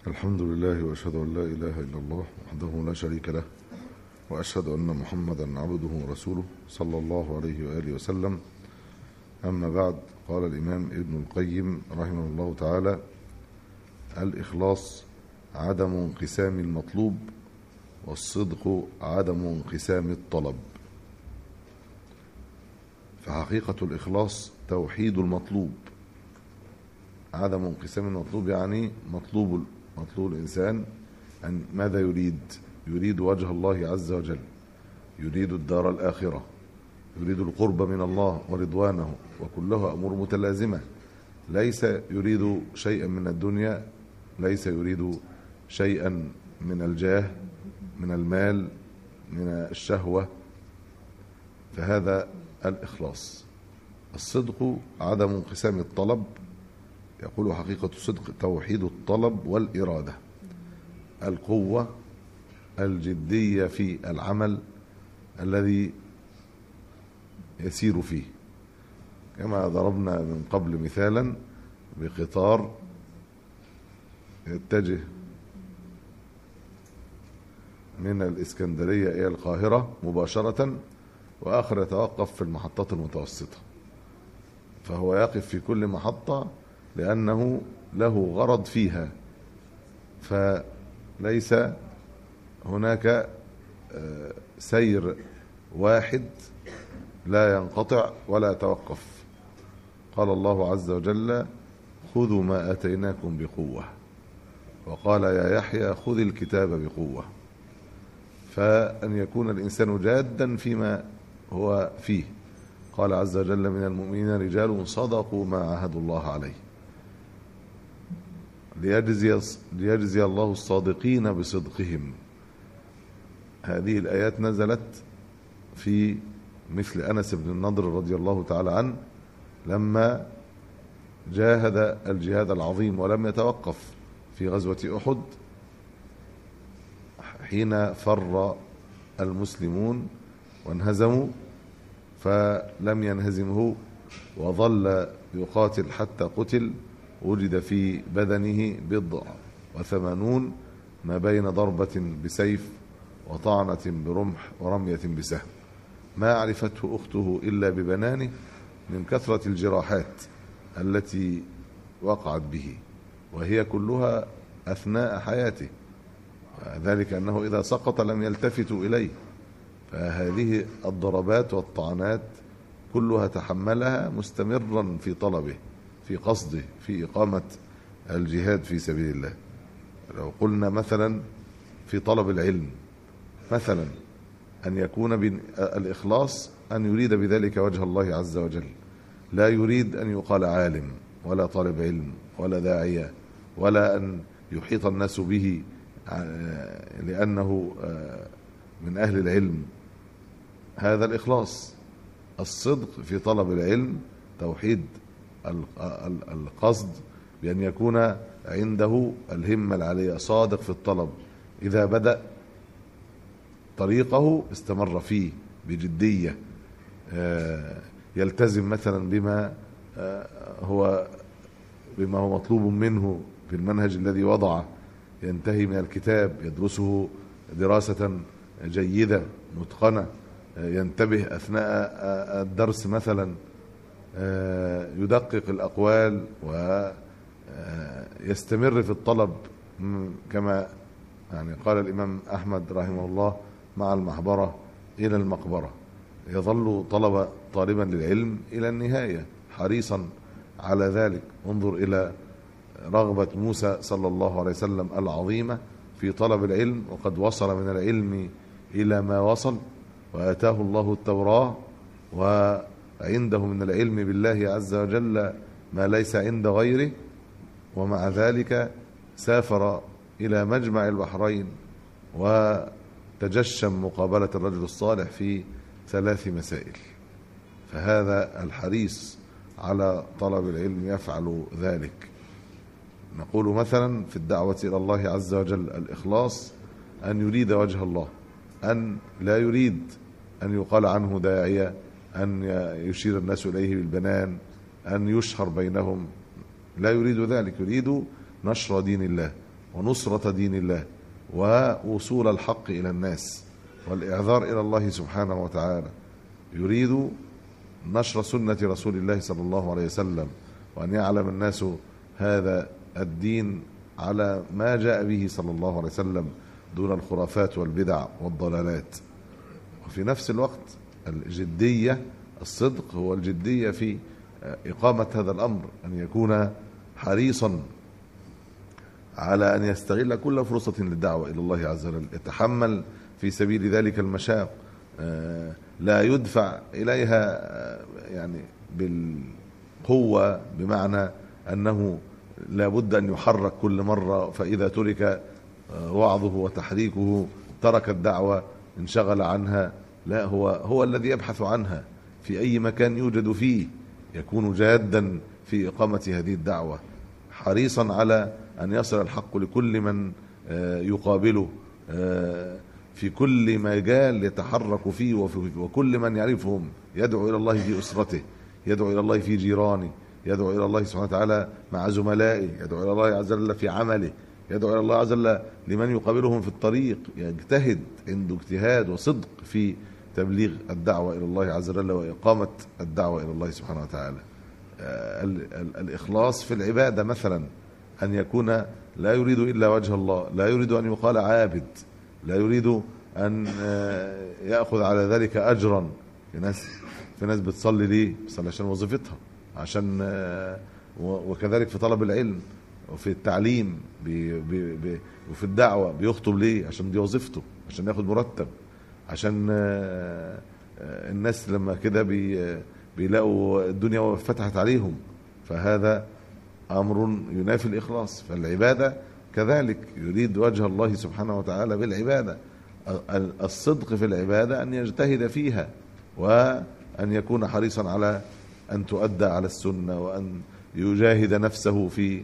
الحمد لله واشهد ان لا اله الا الله وحده لا شريك له واشهد ان محمدا عبده ورسوله صلى الله عليه واله وسلم اما بعد قال الامام ابن القيم رحمه الله تعالى الاخلاص عدم انقسام المطلوب والصدق عدم انقسام الطلب فحقيقه الاخلاص توحيد المطلوب عدم انقسام المطلوب يعني مطلوب مطلوب الإنسان أن ماذا يريد يريد وجه الله عز وجل يريد الدار الآخرة يريد القرب من الله ورضوانه وكلها أمور متلازمة ليس يريد شيئا من الدنيا ليس يريد شيئا من الجاه من المال من الشهوة فهذا الإخلاص الصدق عدم انقسام الطلب يقول حقيقة الصدق توحيد الطلب والإرادة القوة الجدية في العمل الذي يسير فيه كما ضربنا من قبل مثالا بقطار يتجه من الإسكندرية إلى القاهرة مباشرة وآخر يتوقف في المحطات المتوسطة فهو يقف في كل محطة لأنه له غرض فيها فليس هناك سير واحد لا ينقطع ولا يتوقف قال الله عز وجل خذوا ما آتيناكم بقوة وقال يا يحيى خذ الكتاب بقوة فأن يكون الإنسان جادا فيما هو فيه قال عز وجل من المؤمنين رجال صدقوا ما عاهدوا الله عليه ليجزي ليجزي الله الصادقين بصدقهم هذه الآيات نزلت في مثل أنس بن النضر رضي الله تعالى عنه لما جاهد الجهاد العظيم ولم يتوقف في غزوة أحد حين فر المسلمون وانهزموا فلم ينهزمه وظل يقاتل حتى قتل وجد في بدنه بضع وثمانون ما بين ضربة بسيف وطعنة برمح ورمية بسهم ما عرفته أخته إلا ببنانه من كثرة الجراحات التي وقعت به وهي كلها أثناء حياته ذلك أنه إذا سقط لم يلتفتوا إليه فهذه الضربات والطعنات كلها تحملها مستمرا في طلبه في قصده في إقامة الجهاد في سبيل الله لو قلنا مثلا في طلب العلم مثلا أن يكون الإخلاص أن يريد بذلك وجه الله عز وجل لا يريد أن يقال عالم ولا طالب علم ولا داعية ولا أن يحيط الناس به لأنه من أهل العلم هذا الإخلاص الصدق في طلب العلم توحيد القصد بأن يكون عنده الهمة العالية صادق في الطلب إذا بدأ طريقه استمر فيه بجدية يلتزم مثلا بما هو بما هو مطلوب منه في المنهج الذي وضعه ينتهي من الكتاب يدرسه دراسة جيدة متقنة ينتبه أثناء الدرس مثلا يدقق الأقوال ويستمر في الطلب كما يعني قال الإمام أحمد رحمه الله مع المحبرة إلى المقبرة يظل طلب طالبا للعلم إلى النهاية حريصا على ذلك انظر إلى رغبة موسى صلى الله عليه وسلم العظيمة في طلب العلم وقد وصل من العلم إلى ما وصل وآتاه الله التوراة وعنده من العلم بالله عز وجل ما ليس عند غيره ومع ذلك سافر إلى مجمع البحرين وتجشم مقابلة الرجل الصالح في ثلاث مسائل فهذا الحريص على طلب العلم يفعل ذلك نقول مثلا في الدعوة إلى الله عز وجل الإخلاص أن يريد وجه الله أن لا يريد أن يقال عنه داعية أن يشير الناس إليه بالبنان أن يشهر بينهم لا يريد ذلك يريد نشر دين الله ونصرة دين الله ووصول الحق إلى الناس والإعذار إلى الله سبحانه وتعالى يريد نشر سنة رسول الله صلى الله عليه وسلم وأن يعلم الناس هذا الدين على ما جاء به صلى الله عليه وسلم دون الخرافات والبدع والضلالات وفي نفس الوقت الجدية الصدق هو الجدية في إقامة هذا الأمر أن يكون حريصا على أن يستغل كل فرصة للدعوة إلى الله عز وجل يتحمل في سبيل ذلك المشاق لا يدفع إليها يعني بالقوة بمعنى أنه لا بد أن يحرك كل مرة فإذا ترك وعظه وتحريكه ترك الدعوة انشغل عنها لا هو هو الذي يبحث عنها في أي مكان يوجد فيه يكون جادا في إقامة هذه الدعوة حريصا على أن يصل الحق لكل من يقابله في كل مجال يتحرك فيه وكل من يعرفهم يدعو إلى الله في أسرته يدعو إلى الله في جيرانه يدعو إلى الله سبحانه وتعالى مع زملائه يدعو إلى الله عز وجل في عمله يدعو إلى الله عز وجل لمن يقابلهم في الطريق يجتهد عنده اجتهاد وصدق في تبليغ الدعوة إلى الله عز وجل وإقامة الدعوة إلى الله سبحانه وتعالى الإخلاص في العبادة مثلا أن يكون لا يريد إلا وجه الله لا يريد أن يقال عابد لا يريد أن يأخذ على ذلك أجرا في ناس في ناس بتصلي ليه؟ بتصلي عشان وظيفتها عشان وكذلك في طلب العلم وفي التعليم بي بي بي وفي الدعوة بيخطب ليه عشان دي وظيفته عشان ياخد مرتب عشان الناس لما كده بي بيلاقوا الدنيا فتحت عليهم فهذا أمر ينافي الإخلاص فالعبادة كذلك يريد وجه الله سبحانه وتعالى بالعبادة الصدق في العبادة أن يجتهد فيها وأن يكون حريصا على أن تؤدى على السنة وأن يجاهد نفسه في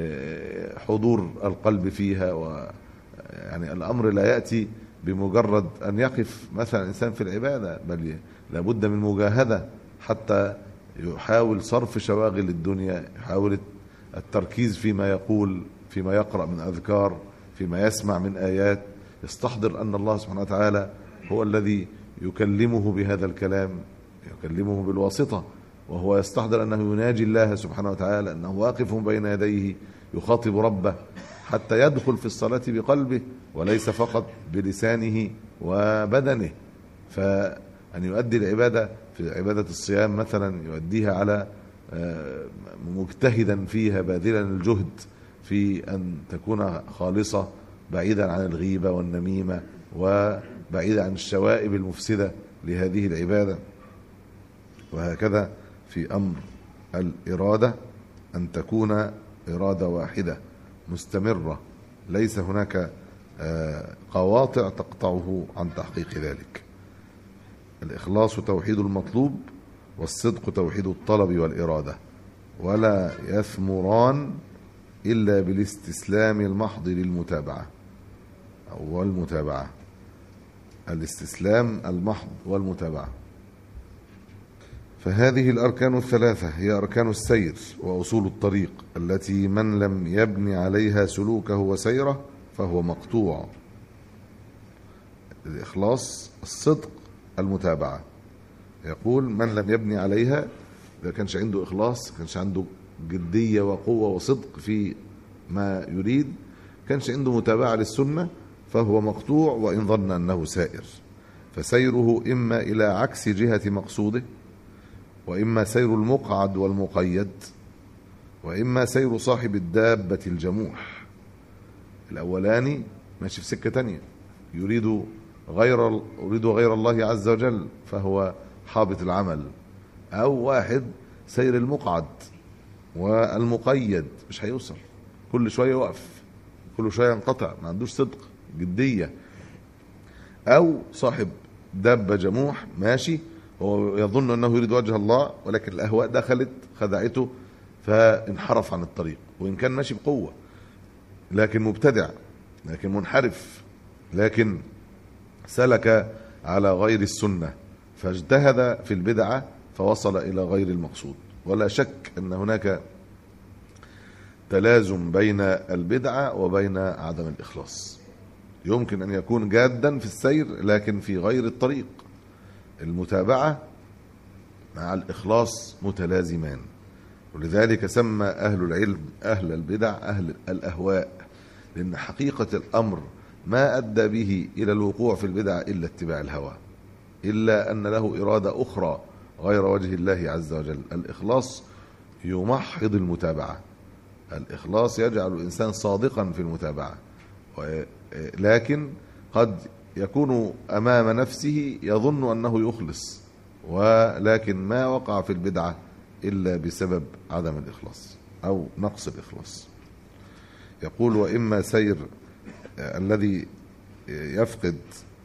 حضور القلب فيها و يعني الأمر لا يأتي بمجرد أن يقف مثلا إنسان في العبادة بل لابد من مجاهدة حتى يحاول صرف شواغل الدنيا يحاول التركيز فيما يقول فيما يقرأ من أذكار فيما يسمع من آيات يستحضر أن الله سبحانه وتعالى هو الذي يكلمه بهذا الكلام يكلمه بالواسطة وهو يستحضر أنه يناجي الله سبحانه وتعالى أنه واقف بين يديه يخاطب ربه حتى يدخل في الصلاة بقلبه وليس فقط بلسانه وبدنه فأن يؤدي العبادة في عبادة الصيام مثلا يؤديها على مجتهدا فيها باذلا الجهد في أن تكون خالصة بعيدا عن الغيبة والنميمة وبعيدا عن الشوائب المفسدة لهذه العبادة وهكذا في أمر الإرادة أن تكون إرادة واحدة مستمرة ليس هناك قواطع تقطعه عن تحقيق ذلك الإخلاص توحيد المطلوب والصدق توحيد الطلب والإرادة ولا يثمران إلا بالاستسلام المحض للمتابعة أو والمتابعة الاستسلام المحض والمتابعة فهذه الأركان الثلاثة هي أركان السير وأصول الطريق التي من لم يبني عليها سلوكه وسيره فهو مقطوع الإخلاص الصدق المتابعة يقول من لم يبني عليها إذا كانش عنده إخلاص كانش عنده جدية وقوة وصدق في ما يريد كانش عنده متابعة للسنة فهو مقطوع وإن ظن أنه سائر فسيره إما إلى عكس جهة مقصوده وإما سير المقعد والمقيد وإما سير صاحب الدابة الجموح الأولاني ماشي في سكة تانية يريد غير يريد غير الله عز وجل فهو حابط العمل أو واحد سير المقعد والمقيد مش هيوصل كل شوية يقف كل شوية ينقطع ما عندوش صدق جدية أو صاحب دابة جموح ماشي هو يظن أنه يريد وجه الله ولكن الأهواء دخلت خدعته فانحرف عن الطريق وإن كان ماشي بقوة لكن مبتدع لكن منحرف لكن سلك على غير السنة فاجتهد في البدعة فوصل إلى غير المقصود ولا شك أن هناك تلازم بين البدعة وبين عدم الإخلاص يمكن أن يكون جادا في السير لكن في غير الطريق المتابعة مع الإخلاص متلازمان ولذلك سمى أهل العلم أهل البدع أهل الأهواء لأن حقيقة الأمر ما أدى به إلى الوقوع في البدع إلا اتباع الهوى إلا أن له إرادة أخرى غير وجه الله عز وجل الإخلاص يمحض المتابعة الإخلاص يجعل الإنسان صادقا في المتابعة لكن قد يكون أمام نفسه يظن أنه يخلص ولكن ما وقع في البدعة إلا بسبب عدم الإخلاص أو نقص الإخلاص يقول وإما سير الذي يفقد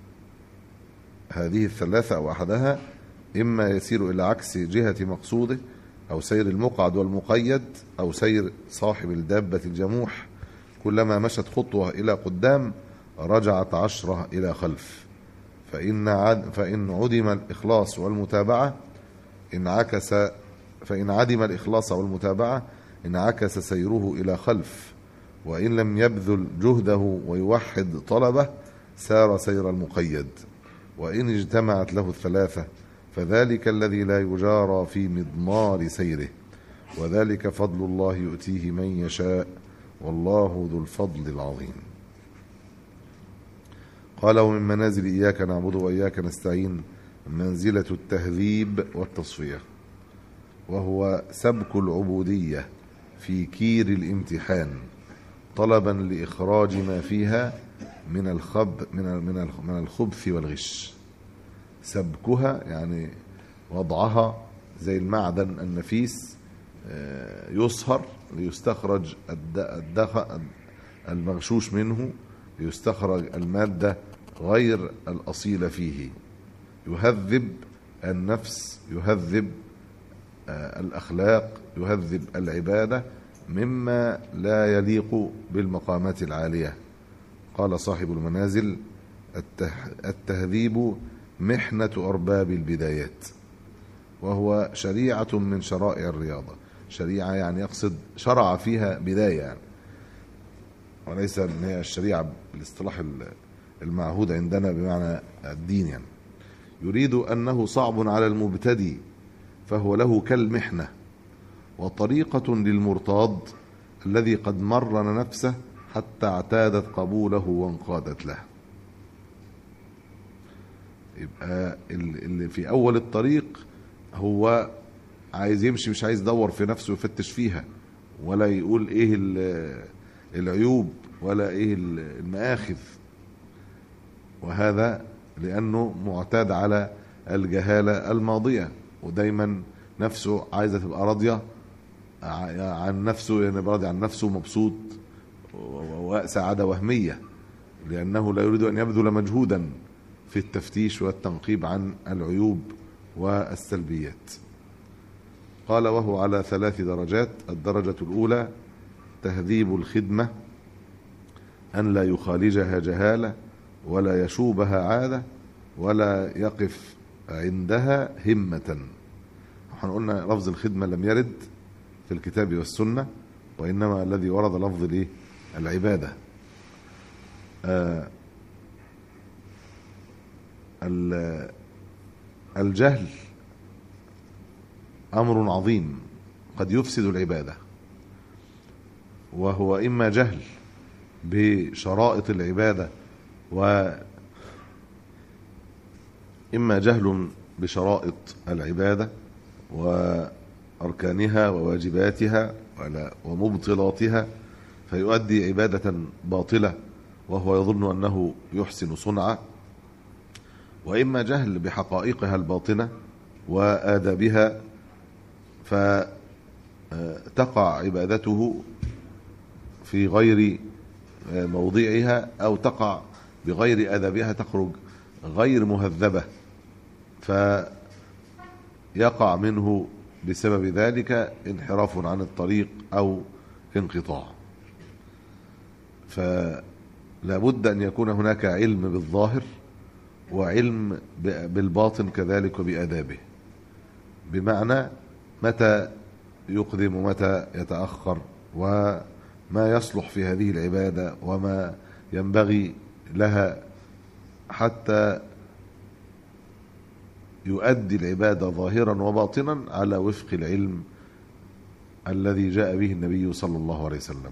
هذه الثلاثة أو أحدها إما يسير إلى عكس جهة مقصوده أو سير المقعد والمقيد أو سير صاحب الدابة الجموح كلما مشت خطوة إلى قدام رجعت عشرة إلى خلف فإن, عد فإن عدم الإخلاص والمتابعة انعكس فإن عدم الإخلاص والمتابعة انعكس سيره إلى خلف وإن لم يبذل جهده ويوحد طلبه سار سير المقيد وإن اجتمعت له الثلاثة فذلك الذي لا يجارى في مضمار سيره وذلك فضل الله يؤتيه من يشاء والله ذو الفضل العظيم قال ومن منازل إياك نعبد وإياك نستعين منزلة التهذيب والتصفية وهو سبك العبودية في كير الامتحان طلبا لإخراج ما فيها من الخب من من من الخبث والغش سبكها يعني وضعها زي المعدن النفيس يصهر ليستخرج المغشوش منه ليستخرج المادة غير الأصيلة فيه يهذب النفس يهذب الأخلاق يهذب العبادة مما لا يليق بالمقامات العالية قال صاحب المنازل التهذيب محنة أرباب البدايات وهو شريعة من شرائع الرياضة شريعة يعني يقصد شرع فيها بداية يعني وليس ان هي الشريعة بالاصطلاح المعهود عندنا بمعنى الدين يعني يريد أنه صعب على المبتدي فهو له كالمحنة وطريقة للمرتاض الذي قد مرن نفسه حتى اعتادت قبوله وانقادت له يبقى اللي في أول الطريق هو عايز يمشي مش عايز يدور في نفسه ويفتش فيها ولا يقول ايه العيوب ولا ايه المآخذ وهذا لأنه معتاد على الجهالة الماضية ودايما نفسه عايزة تبقى راضية عن نفسه يعني راضي عن نفسه مبسوط وسعادة وهمية لأنه لا يريد أن يبذل مجهودا في التفتيش والتنقيب عن العيوب والسلبيات قال وهو على ثلاث درجات الدرجة الأولى تهذيب الخدمة أن لا يخالجها جهالة ولا يشوبها عادة ولا يقف عندها همة احنا قلنا لفظ الخدمة لم يرد في الكتاب والسنة وإنما الذي ورد لفظ الايه العبادة آه الجهل أمر عظيم قد يفسد العبادة وهو إما جهل بشرائط العبادة و إما جهل بشرائط العبادة وأركانها وواجباتها ومبطلاتها فيؤدي عبادة باطلة وهو يظن أنه يحسن صنعا وإما جهل بحقائقها الباطنة وآدابها فتقع عبادته في غير موضعها أو تقع بغير آدابها تخرج غير مهذبة فيقع منه بسبب ذلك انحراف عن الطريق أو انقطاع فلا بد أن يكون هناك علم بالظاهر وعلم بالباطن كذلك وبآدابه بمعنى متى يقدم ومتى يتأخر ما يصلح في هذه العبادة وما ينبغي لها حتى يؤدي العبادة ظاهرا وباطنا على وفق العلم الذي جاء به النبي صلى الله عليه وسلم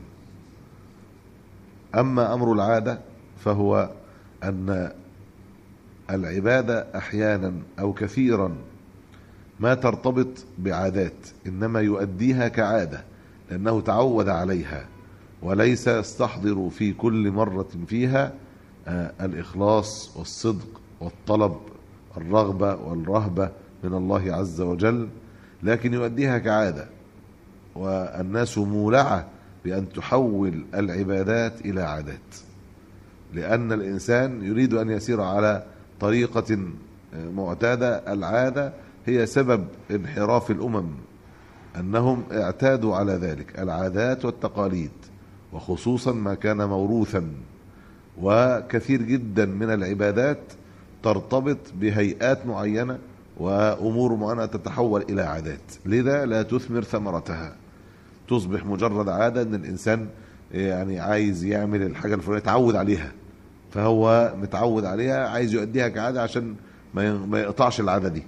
أما أمر العادة فهو أن العبادة أحيانا أو كثيرا ما ترتبط بعادات إنما يؤديها كعادة لأنه تعود عليها وليس يستحضر في كل مرة فيها الإخلاص والصدق والطلب الرغبة والرهبة من الله عز وجل لكن يؤديها كعادة والناس مولعة بأن تحول العبادات إلى عادات لأن الإنسان يريد أن يسير على طريقة معتادة العادة هي سبب انحراف الأمم أنهم اعتادوا على ذلك العادات والتقاليد وخصوصا ما كان موروثا وكثير جدا من العبادات ترتبط بهيئات معينة وأمور معينة تتحول إلى عادات لذا لا تثمر ثمرتها تصبح مجرد عادة أن الإنسان يعني عايز يعمل الحاجة الفلانية يتعود عليها فهو متعود عليها عايز يؤديها كعادة عشان ما يقطعش العادة دي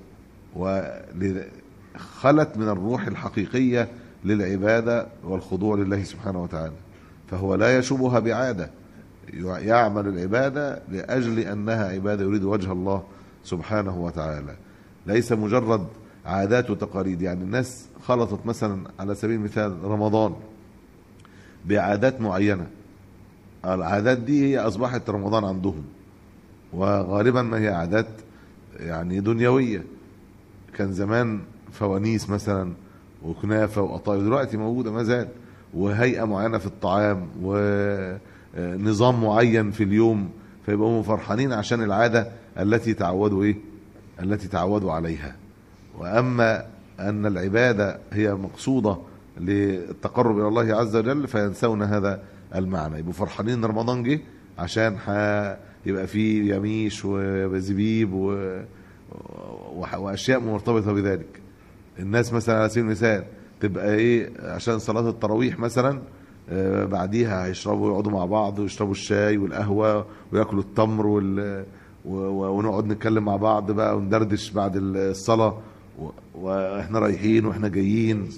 وخلت من الروح الحقيقية للعبادة والخضوع لله سبحانه وتعالى فهو لا يشوبها بعادة يعمل العبادة لأجل أنها عبادة يريد وجه الله سبحانه وتعالى ليس مجرد عادات وتقاليد يعني الناس خلطت مثلا على سبيل المثال رمضان بعادات معينة العادات دي هي أصبحت رمضان عندهم وغالبا ما هي عادات يعني دنيوية كان زمان فوانيس مثلا وكنافة وقطايف دلوقتي موجودة ما زال وهيئة معينة في الطعام ونظام معين في اليوم فيبقوا فرحانين عشان العادة التي تعودوا ايه التي تعودوا عليها واما ان العبادة هي مقصودة للتقرب الى الله عز وجل فينسون هذا المعنى يبقوا فرحانين ان رمضان جه عشان يبقى فيه يميش وزبيب و... واشياء مرتبطه بذلك الناس مثلا على سبيل المثال تبقى ايه عشان صلاه التراويح مثلا آه بعديها هيشربوا يقعدوا مع بعض ويشربوا الشاي والقهوه وياكلوا التمر وال ونقعد نتكلم مع بعض بقى وندردش بعد الصلاه واحنا رايحين واحنا جايين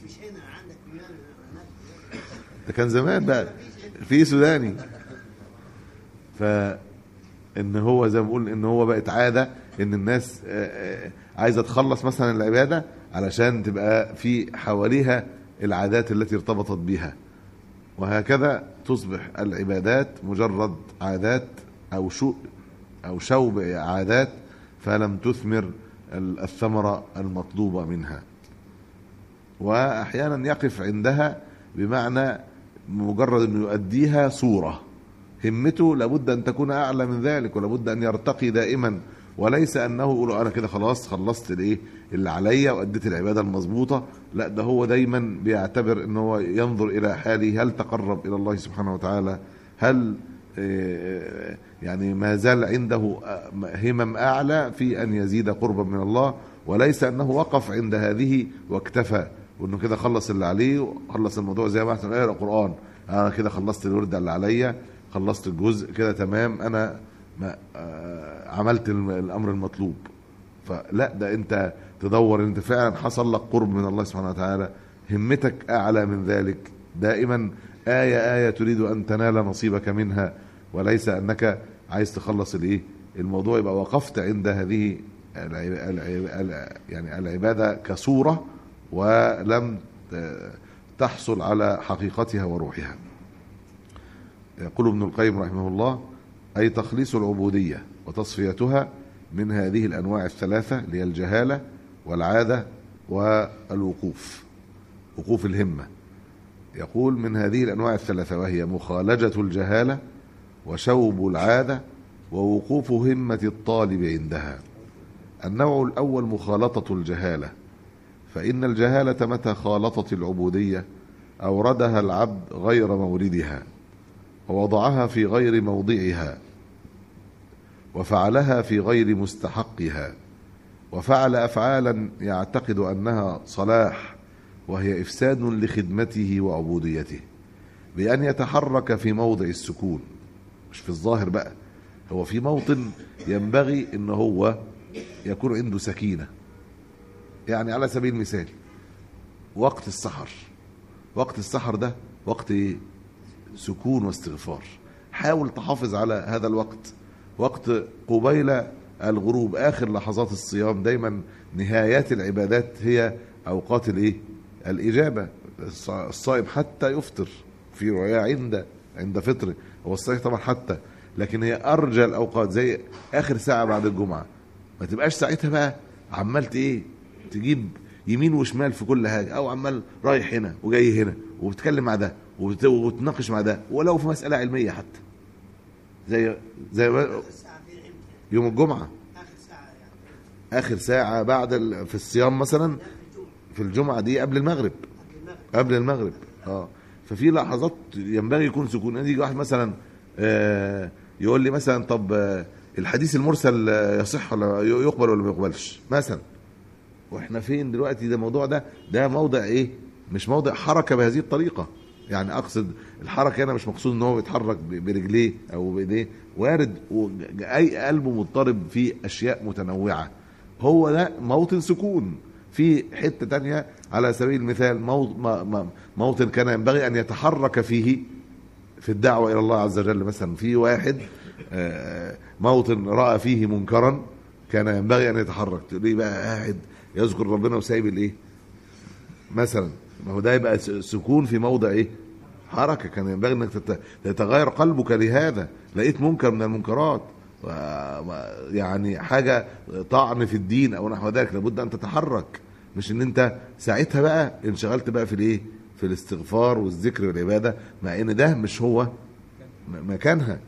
ده كان زمان بقى في سوداني ف ان هو زي ما بقول ان هو بقت عاده ان الناس عايزه تخلص مثلا العباده علشان تبقى في حواليها العادات التي ارتبطت بها وهكذا تصبح العبادات مجرد عادات او شو او شوب عادات فلم تثمر الثمره المطلوبه منها واحيانا يقف عندها بمعنى مجرد انه يؤديها صوره همته لابد ان تكون اعلى من ذلك ولابد ان يرتقي دائما وليس انه يقول انا كده خلاص خلصت الايه اللي عليا واديت العباده المظبوطه لا ده هو دايما بيعتبر ان هو ينظر الى حاله هل تقرب الى الله سبحانه وتعالى هل يعني ما زال عنده همم اعلى في ان يزيد قربا من الله وليس انه وقف عند هذه واكتفى وانه كده خلص اللي عليه وخلص الموضوع زي ما احنا اقرا قران انا كده خلصت الورد اللي عليا خلصت الجزء كده تمام انا ما عملت الامر المطلوب فلا ده انت تدور انت فعلا حصل لك قرب من الله سبحانه وتعالى همتك اعلى من ذلك دائما آية آية تريد أن تنال نصيبك منها وليس أنك عايز تخلص الإيه الموضوع يبقى وقفت عند هذه يعني العبادة كصورة ولم تحصل على حقيقتها وروحها يقول ابن القيم رحمه الله أي تخليص العبودية وتصفيتها من هذه الأنواع الثلاثة اللي هي الجهالة والعادة والوقوف وقوف الهمة يقول من هذه الأنواع الثلاثة وهي مخالجة الجهالة وشوب العادة ووقوف همة الطالب عندها النوع الأول مخالطة الجهالة فإن الجهالة متى خالطت العبودية أوردها العبد غير موردها ووضعها في غير موضعها وفعلها في غير مستحقها وفعل افعالا يعتقد انها صلاح وهي افساد لخدمته وعبوديته بأن يتحرك في موضع السكون مش في الظاهر بقى هو في موطن ينبغي ان هو يكون عنده سكينة يعني على سبيل المثال وقت السحر وقت السحر ده وقت ايه سكون واستغفار حاول تحافظ على هذا الوقت وقت قبيل الغروب اخر لحظات الصيام دايما نهايات العبادات هي اوقات الايه الاجابه الصائم حتى يفطر في روايه عند عند فطره هو الصحيح طبعا حتى لكن هي ارجى الاوقات زي اخر ساعه بعد الجمعه ما تبقاش ساعتها بقى عمال ايه تجيب يمين وشمال في كل حاجه او عمال رايح هنا وجاي هنا وبتتكلم مع ده وبت- وتناقش مع ده ولو في مساله علميه حتى زي زي ما- الساعة في امتى؟ يوم الجمعه آخر ساعة يعني اخر ساعه بعد ال... في الصيام مثلا لا في الجمعة في الجمعه دي قبل المغرب قبل المغرب قبل المغرب اه ففي لحظات ينبغي يكون سكون يجي واحد مثلا آه يقول لي مثلا طب آه الحديث المرسل آه، يصح ولا ي- يقبل ولا ما يقبلش مثلا واحنا فين دلوقتي ده الموضوع ده ده موضع ايه مش موضع حركه بهذه الطريقه يعني اقصد الحركه هنا مش مقصود ان هو بيتحرك ب- برجليه او بايديه وارد و- اي قلبه مضطرب في اشياء متنوعه هو ده موطن سكون في حته تانية على سبيل المثال مو- م- م- موطن كان ينبغي ان يتحرك فيه في الدعوه الى الله عز وجل مثلا في واحد آه، موطن راى فيه منكرا كان ينبغي ان يتحرك تقول لي بقى قاعد يذكر ربنا وسايب الايه مثلا ما هو ده يبقى س- سكون في موضع ايه حركه كان ينبغي انك تت- تتغير قلبك لهذا لقيت منكر من المنكرات و- و- يعني حاجه طعن في الدين او نحو ذلك لابد ان تتحرك مش ان انت ساعتها بقى انشغلت بقى في الايه في الاستغفار والذكر والعباده مع ان ده مش هو م- مكانها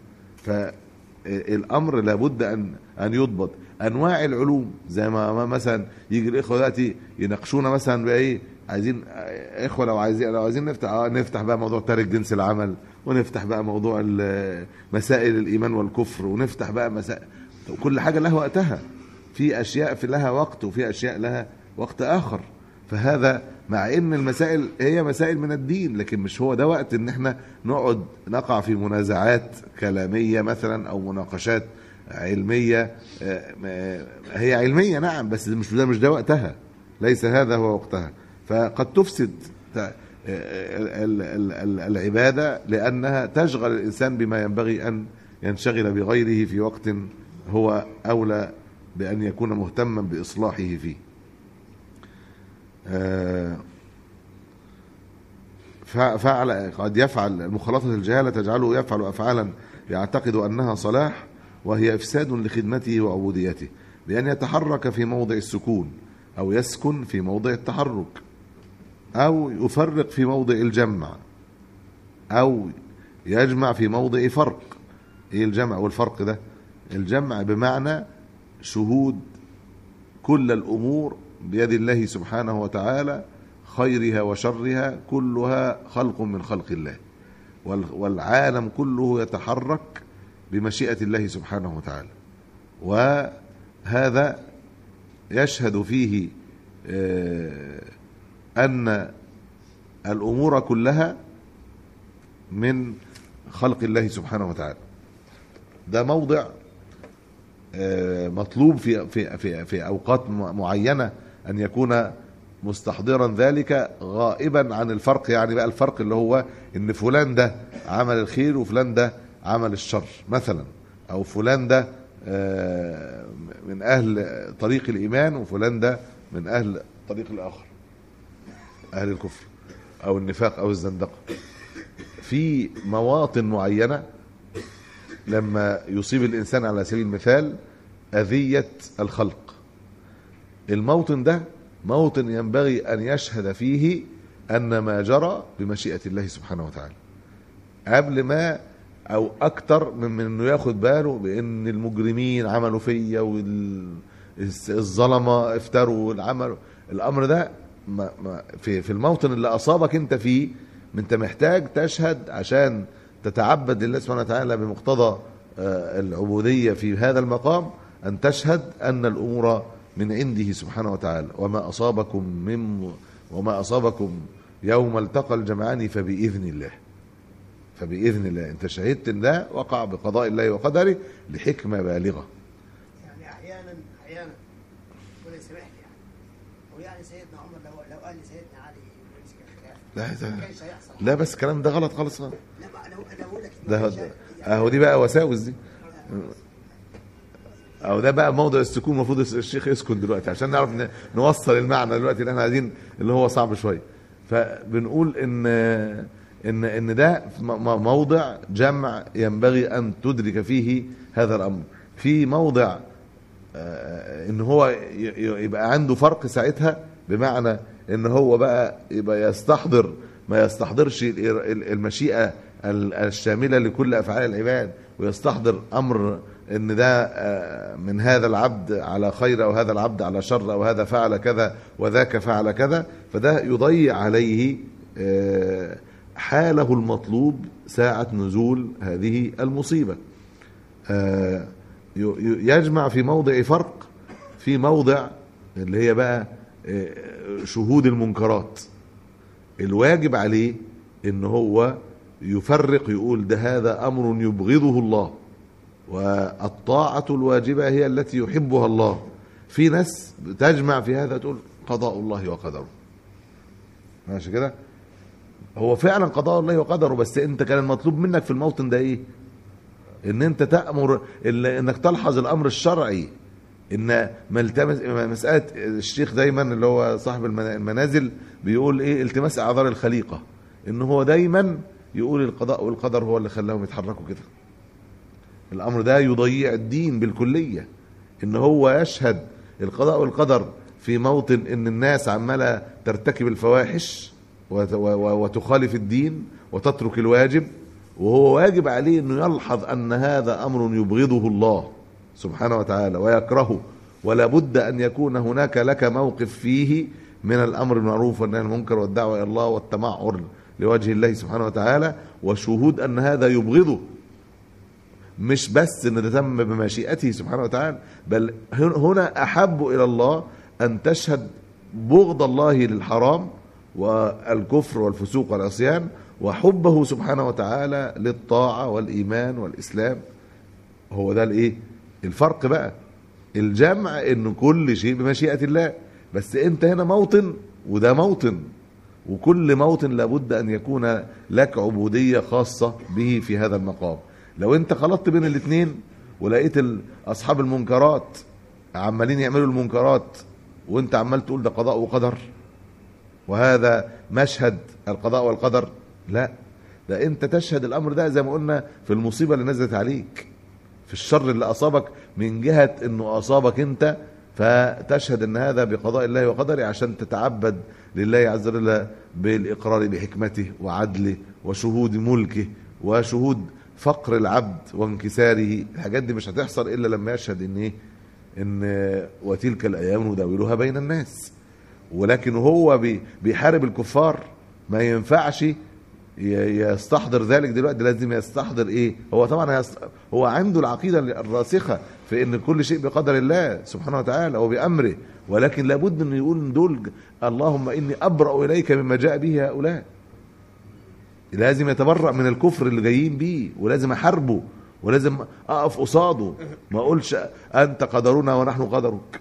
فالامر لابد ان ان يضبط انواع العلوم زي ما ما مثلا يجي الاخوه دلوقتي يناقشونا مثلا بقى ايه عايزين آه، اخوه لو عايزين لو عايزين نفتح اه نفتح بقى موضوع تارك جنس العمل ونفتح بقى موضوع ال- مسائل الايمان والكفر ونفتح بقى مسائل كل حاجه لها وقتها في اشياء في لها وقت وفي اشياء لها وقت اخر فهذا مع ان المسائل هي مسائل من الدين لكن مش هو ده وقت ان احنا نقعد نقع في منازعات كلاميه مثلا او مناقشات علميه آه، آه، هي علميه نعم بس مش ده مش ده وقتها ليس هذا هو وقتها فقد تفسد ت- آه، ال- ال- ال- العباده لانها تشغل الانسان بما ينبغي ان ينشغل بغيره في وقت هو اولى بان يكون مهتما باصلاحه فيه آه، فع- فعل قد يفعل مخالطة الجهالة تجعله يفعل أفعالا يعتقد أنها صلاح وهي إفساد لخدمته وعبوديته بأن يتحرك في موضع السكون أو يسكن في موضع التحرك أو يفرق في موضع الجمع أو يجمع في موضع فرق إيه الجمع والفرق ده الجمع بمعنى شهود كل الامور بيد الله سبحانه وتعالى خيرها وشرها كلها خلق من خلق الله وال- والعالم كله يتحرك بمشيئه الله سبحانه وتعالى وهذا يشهد فيه آه، ان الامور كلها من خلق الله سبحانه وتعالى ده موضع آه، مطلوب في في في في اوقات م- معينه ان يكون مستحضرا ذلك غائبا عن الفرق يعني بقى الفرق اللي هو ان فلان ده عمل الخير وفلان ده عمل الشر مثلا او فلان ده آه، من اهل طريق الايمان وفلان ده من اهل الطريق الاخر اهل الكفر او النفاق او الزندقه في مواطن معينه لما يصيب الانسان على سبيل المثال اذيه الخلق الموطن ده موطن ينبغي ان يشهد فيه ان ما جرى بمشيئه الله سبحانه وتعالى قبل ما او اكتر من من انه ياخد باله بان المجرمين عملوا فيا والظلمه افتروا والعمل الامر ده ما ما في في الموطن اللي اصابك انت فيه انت محتاج تشهد عشان تتعبد لله سبحانه وتعالى بمقتضى آه، العبوديه في هذا المقام ان تشهد ان الامور من عنده سبحانه وتعالى وما اصابكم من وما اصابكم يوم التقى الجمعان فباذن الله فباذن الله انت شهدت ان ده وقع بقضاء الله وقدره لحكمه بالغه يعني احيانا احيانا ربنا يسامحني يعني ويعني سيدنا عمر لو لو قال لي سيدنا علي يمسك الخلافه لا ما ده كانش هيحصل لا بس الكلام ده غلط خالص لا ما انا انا بقول لك ده ما كانش- ده- اهو دي بقى وساوس دي او ده بقى موضع السكون المفروض الشيخ يسكن دلوقتي عشان نعرف ن- نوصل المعنى دلوقتي اللي احنا عايزين اللي هو صعب شويه فبنقول ان ان ان ده م- م- موضع جمع ينبغي ان تدرك فيه هذا الامر في موضع آه، ان هو ي- ي- يبقى عنده فرق ساعتها بمعنى ان هو بقى يبقى يستحضر ما يستحضرش ال- ال- المشيئه ال- الشامله لكل افعال العباد ويستحضر امر ان ده آه، من هذا العبد على خير او هذا العبد على شر او هذا فعل كذا وذاك فعل كذا فده يضيع عليه آه، حاله المطلوب ساعه نزول هذه المصيبه آه، ي- ي- يجمع في موضع فرق في موضع اللي هي بقى آه، شهود المنكرات الواجب عليه ان هو يفرق يقول ده هذا امر يبغضه الله والطاعة الواجبة هي التي يحبها الله في ناس تجمع في هذا تقول قضاء الله وقدره ماشي كده هو فعلا قضاء الله وقدره بس انت كان المطلوب منك في الموطن ده ايه ان انت تأمر ال- انك تلحظ الامر الشرعي ان ملتمس مسألة الشيخ دايما اللي هو صاحب المنا- المنازل بيقول ايه التماس اعذار الخليقة ان هو دايما يقول القضاء والقدر هو اللي خلاهم يتحركوا كده الامر ده يضيع الدين بالكليه ان هو يشهد القضاء والقدر في موطن ان الناس عماله ترتكب الفواحش وت- و- و- وتخالف الدين وتترك الواجب وهو واجب عليه انه يلحظ ان هذا امر يبغضه الله سبحانه وتعالى ويكرهه ولا بد ان يكون هناك لك موقف فيه من الامر بالمعروف والنهي عن المنكر والدعوه الى الله والتمعر لوجه الله سبحانه وتعالى وشهود ان هذا يبغضه مش بس ان ده تم بمشيئته سبحانه وتعالى بل هن- هنا احب الى الله ان تشهد بغض الله للحرام والكفر والفسوق والعصيان وحبه سبحانه وتعالى للطاعه والايمان والاسلام هو ده الايه الفرق بقى الجمع ان كل شيء بمشيئه الله بس انت هنا موطن وده موطن وكل موطن لابد ان يكون لك عبوديه خاصه به في هذا المقام لو انت خلطت بين الاثنين ولقيت ال- اصحاب المنكرات عمالين يعملوا المنكرات وانت عمال تقول ده قضاء وقدر وهذا مشهد القضاء والقدر لا ده انت تشهد الامر ده زي ما قلنا في المصيبه اللي نزلت عليك في الشر اللي اصابك من جهه انه اصابك انت فتشهد ان هذا بقضاء الله وقدره عشان تتعبد لله عز وجل بالاقرار بحكمته وعدله وشهود ملكه وشهود فقر العبد وانكساره الحاجات دي مش هتحصل الا لما يشهد ان ايه ان وتلك الايام نداولها بين الناس ولكن هو بي- بيحارب الكفار ما ينفعش ي- يستحضر ذلك دلوقتي لازم يستحضر ايه هو طبعا هيست... هو عنده العقيده الراسخه في ان كل شيء بقدر الله سبحانه وتعالى وبامره ولكن لابد انه يقول إن دول اللهم اني ابرا اليك مما جاء به هؤلاء لازم يتبرأ من الكفر اللي جايين بيه ولازم احاربه ولازم اقف قصاده ما اقولش انت قدرنا ونحن قدرك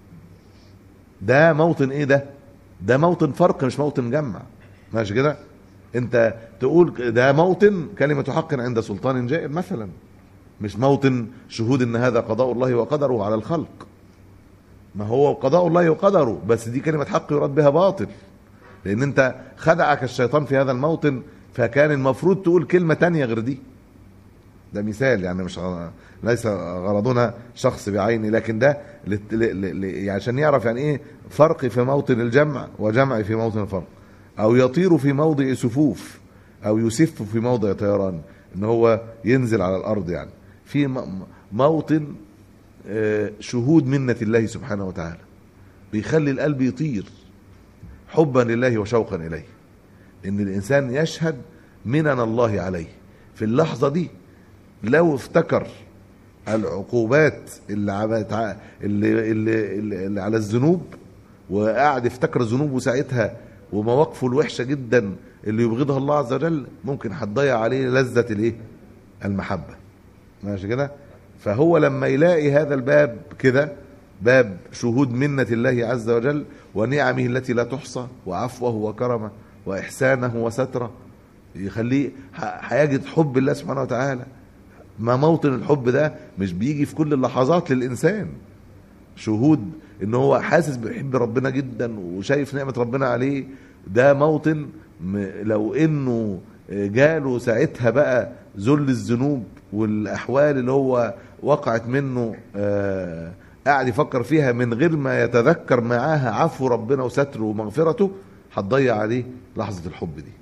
ده موطن ايه ده ده موطن فرق مش موطن جمع ماشي كده انت تقول ده موطن كلمة حق عند سلطان جائر مثلا مش موطن شهود ان هذا قضاء الله وقدره على الخلق ما هو قضاء الله وقدره بس دي كلمة حق يراد بها باطل لان انت خدعك الشيطان في هذا الموطن فكان المفروض تقول كلمة تانية غير دي ده مثال يعني مش غ- ليس غرضنا شخص بعينه لكن ده لت- ل- ل- ل- عشان يعرف يعني ايه فرق في موطن الجمع وجمع في موطن الفرق او يطير في موضع سفوف او يسف في موضع طيران ان هو ينزل على الارض يعني في م- م- موطن آه، شهود منة الله سبحانه وتعالى بيخلي القلب يطير حبا لله وشوقا اليه ان الانسان يشهد منن الله عليه في اللحظه دي لو افتكر العقوبات اللي عملت ع- اللي, اللي, اللي, اللي على الذنوب وقعد يفتكر ذنوبه ساعتها ومواقفه الوحشه جدا اللي يبغضها الله عز وجل ممكن هتضيع عليه لذه الايه المحبه ماشي كده فهو لما يلاقي هذا الباب كده باب شهود منة الله عز وجل ونعمه التي لا تحصى وعفوه وكرمه وإحسانه وستره يخليه ح- هيجد حب الله سبحانه وتعالى ما موطن الحب ده مش بيجي في كل اللحظات للإنسان شهود ان هو حاسس بيحب ربنا جدا وشايف نعمة ربنا عليه ده موطن م- لو انه جاله ساعتها بقى ذل الذنوب والاحوال اللي هو وقعت منه آه، قاعد يفكر فيها من غير ما يتذكر معاها عفو ربنا وستره ومغفرته هتضيع عليه لحظة الحب دي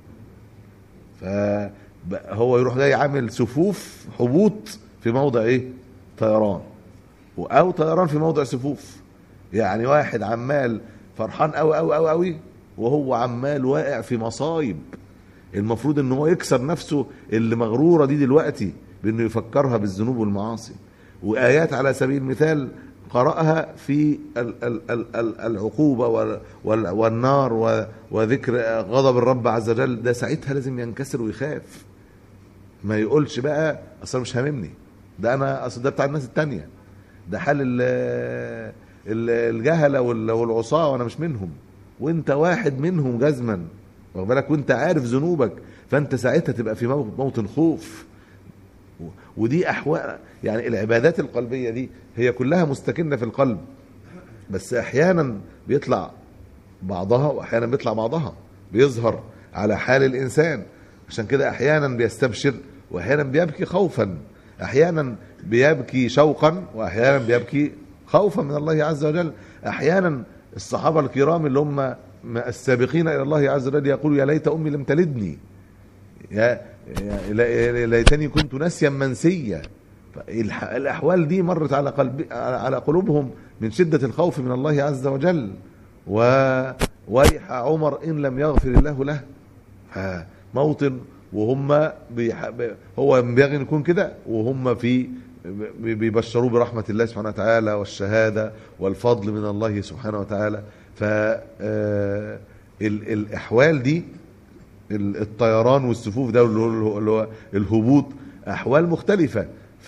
فهو يروح جاي عامل سفوف حبوط في موضع ايه طيران او طيران في موضع سفوف يعني واحد عمال فرحان قوي قوي قوي قوي وهو عمال واقع في مصايب المفروض ان هو يكسر نفسه اللي مغروره دي دلوقتي بانه يفكرها بالذنوب والمعاصي وايات على سبيل المثال قرأها في ال- ال- ال- ال- العقوبة وال- وال- والنار و- وذكر غضب الرب عز وجل ده ساعتها لازم ينكسر ويخاف ما يقولش بقى اصل مش هاممني ده انا اصل ده بتاع الناس التانية ده حال ال- ال- الجهلة وال- والعصاة وانا مش منهم وانت واحد منهم جزما واخد بالك وانت عارف ذنوبك فانت ساعتها تبقى في مو- موطن خوف و- ودي احوال يعني العبادات القلبيه دي هي كلها مستكنه في القلب بس احيانا بيطلع بعضها واحيانا بيطلع بعضها بيظهر على حال الانسان عشان كده احيانا بيستبشر واحيانا بيبكي خوفا احيانا بيبكي شوقا واحيانا بيبكي خوفا من الله عز وجل احيانا الصحابه الكرام اللي هم السابقين الى الله عز وجل يقولوا يا ليت امي لم تلدني يا يا- يا ليتني كنت ناسيا منسيا فالح- الاحوال دي مرت على قلب على قلوبهم من شده الخوف من الله عز وجل و ويح عمر ان لم يغفر الله له موطن وهم بيح... هو ينبغي ان يكون كده وهم في بي- بيبشروه برحمه الله سبحانه وتعالى والشهاده والفضل من الله سبحانه وتعالى ف آه، ال- الاحوال دي ال- الطيران والسفوف ده اللي هو اللي هو الهبوط احوال مختلفه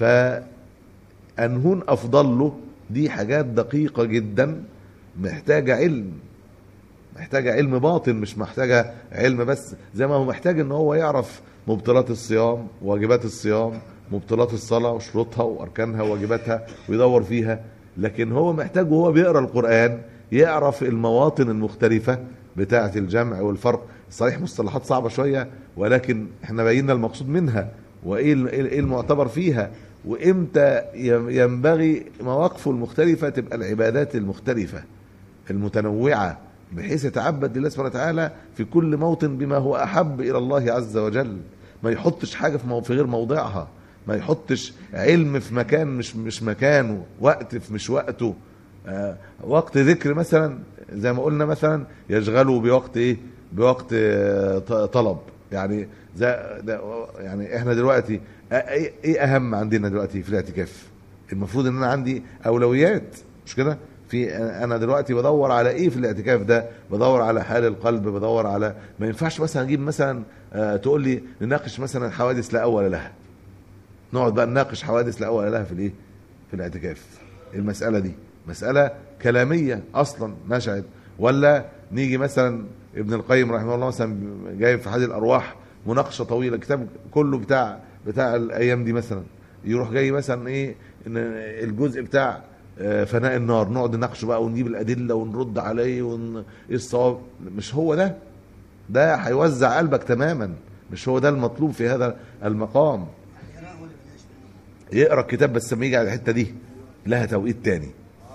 فانهون افضل له دي حاجات دقيقه جدا محتاجه علم محتاجه علم باطن مش محتاجه علم بس زي ما هو محتاج ان هو يعرف مبطلات الصيام واجبات الصيام مبطلات الصلاه وشروطها واركانها وواجباتها ويدور فيها لكن هو محتاج وهو بيقرا القران يعرف المواطن المختلفه بتاعه الجمع والفرق صحيح مصطلحات صعبه شويه ولكن احنا بينا المقصود منها وايه ال- ايه المعتبر فيها وامتى يم- ينبغي مواقفه المختلفه تبقى العبادات المختلفه المتنوعة بحيث يتعبد لله سبحانه وتعالى في كل موطن بما هو أحب إلى الله عز وجل ما يحطش حاجة في مو- في غير موضعها ما يحطش علم في مكان مش مش مكانه وقت في مش وقته آه وقت ذكر مثلا زي ما قلنا مثلا يشغله بوقت ايه بوقت آه ط- طلب يعني زي ده يعني احنا دلوقتي آه، ايه إيه اهم عندنا دلوقتي في الاعتكاف المفروض ان انا عندي اولويات مش كده في انا دلوقتي بدور على ايه في الاعتكاف ده بدور على حال القلب بدور على ما ينفعش مثلا اجيب مثلا آه تقول لي نناقش مثلا حوادث لا اول لها نقعد بقى نناقش حوادث لا اول لها في الايه في الاعتكاف المساله دي مساله كلاميه اصلا نشأت ولا نيجي مثلا ابن القيم رحمه الله مثلا جايب في حديث الارواح مناقشه طويله كتاب كله بتاع بتاع الايام دي مثلا يروح جاي مثلا ايه إن الجزء بتاع آه، فناء النار نقعد نناقشه بقى ونجيب الادله ونرد عليه ون... ايه الصواب مش هو ده ده هيوزع قلبك تماما مش هو ده المطلوب في هذا المقام القراءة ولا بلاش منه يقرا الكتاب بس لما يجي على الحته دي لها توقيت تاني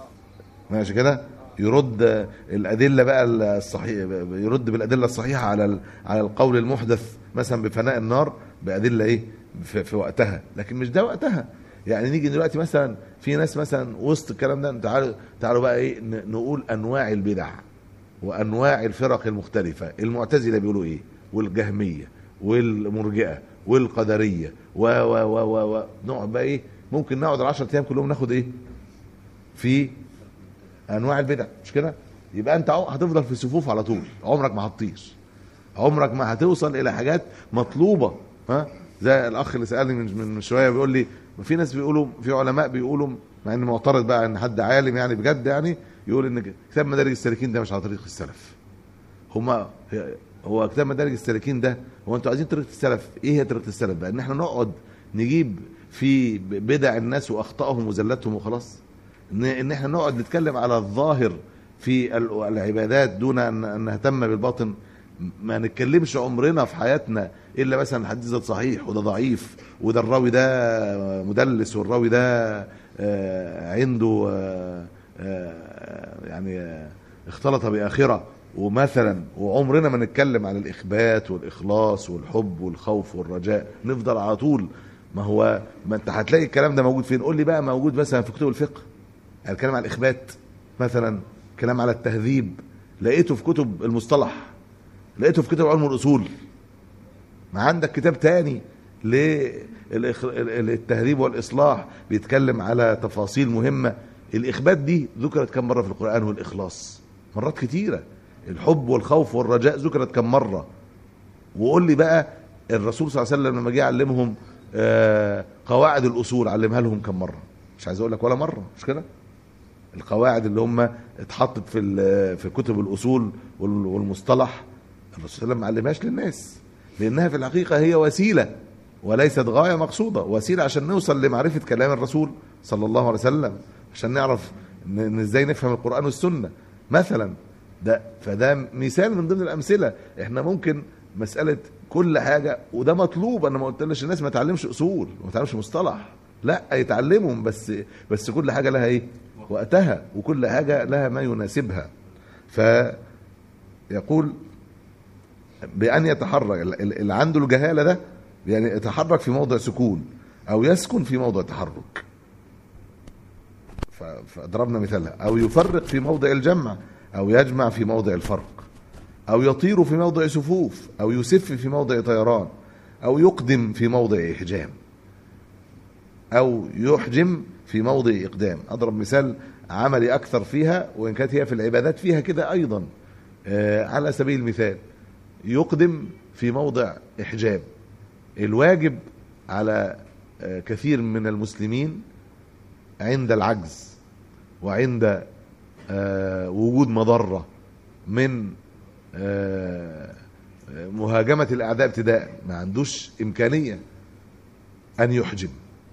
ماشي كده يرد الادله بقى الصحيح يرد بالادله الصحيحه على ال- على القول المحدث مثلا بفناء النار بادله ايه في, في وقتها لكن مش ده وقتها يعني نيجي دلوقتي مثلا في ناس مثلا وسط الكلام ده تعالوا تعالوا بقى ايه ن- نقول انواع البدع وانواع الفرق المختلفه المعتزله بيقولوا ايه والجهميه والمرجئه والقدريه و و و و, و نقعد بقى ايه ممكن نقعد 10 ايام كلهم ناخد ايه في انواع البدع مش كده يبقى انت عم- هتفضل في صفوف على طول عمرك ما هتطير عمرك ما هتوصل الى حاجات مطلوبه ها زي الاخ اللي سالني من من من شويه بيقول لي في ناس بيقولوا في علماء بيقولوا مع ان معترض بقى ان حد عالم يعني بجد يعني يقول ان كتاب مدارج السالكين ده مش على طريق السلف هما هو كتاب مدارج السالكين ده هو انتوا عايزين طريقه السلف ايه هي طريقه السلف بقى ان احنا نقعد نجيب في بدع الناس واخطائهم وزلاتهم وخلاص ان ان احنا نقعد نتكلم على الظاهر في ال- العبادات دون ان أن نهتم بالباطن ما نتكلمش عمرنا في حياتنا الا مثلا الحديث ده صحيح وده ضعيف وده الراوي ده مدلس والراوي ده آه، عنده آه، آه، يعني آه، اختلط باخره ومثلا وعمرنا ما نتكلم عن الاخبات والاخلاص والحب والخوف والرجاء نفضل على طول ما هو ما انت هتلاقي الكلام ده موجود فين قول لي بقى موجود مثلا في كتب الفقه يعني الكلام على الاخبات مثلا كلام على التهذيب لقيته في كتب المصطلح لقيته في كتب علم الاصول ما عندك كتاب تاني للتهذيب والاصلاح بيتكلم على تفاصيل مهمه الاخبات دي ذكرت كم مره في القران والاخلاص مرات كتيره الحب والخوف والرجاء ذكرت كم مره وقول لي بقى الرسول صلى الله عليه وسلم لما جه يعلمهم آه، قواعد الاصول علمها لهم كم مره مش عايز اقول لك ولا مره مش كده القواعد اللي هم اتحطت في ال- في كتب الاصول وال- والمصطلح الرسول صلى الله عليه وسلم ما علمهاش للناس لانها في الحقيقه هي وسيله وليست غايه مقصوده وسيله عشان نوصل لمعرفه كلام الرسول صلى الله عليه وسلم عشان نعرف ن- ن- ازاي نفهم القران والسنه مثلا ده فده مثال من ضمن الامثله احنا ممكن مساله كل حاجه وده مطلوب انا ما قلتلش الناس ما تعلمش اصول وما تعلمش مصطلح لا يتعلمهم بس بس كل حاجه لها ايه وقتها وكل حاجه لها ما يناسبها فيقول بأن يتحرك ال- ال- اللي عنده الجهالة ده يعني يتحرك في موضع سكون أو يسكن في موضع تحرك ف- فضربنا مثالها أو يفرق في موضع الجمع أو يجمع في موضع الفرق أو يطير في موضع سفوف أو يسف في موضع طيران أو يقدم في موضع إحجام أو يحجم في موضع إقدام أضرب مثال عملي أكثر فيها وإن كانت هي في العبادات فيها كده أيضا آه، على سبيل المثال يقدم في موضع إحجام الواجب على آه، كثير من المسلمين عند العجز وعند آه، وجود مضرة من آه، مهاجمة الأعداء ابتداء ما عندوش إمكانية أن يحجم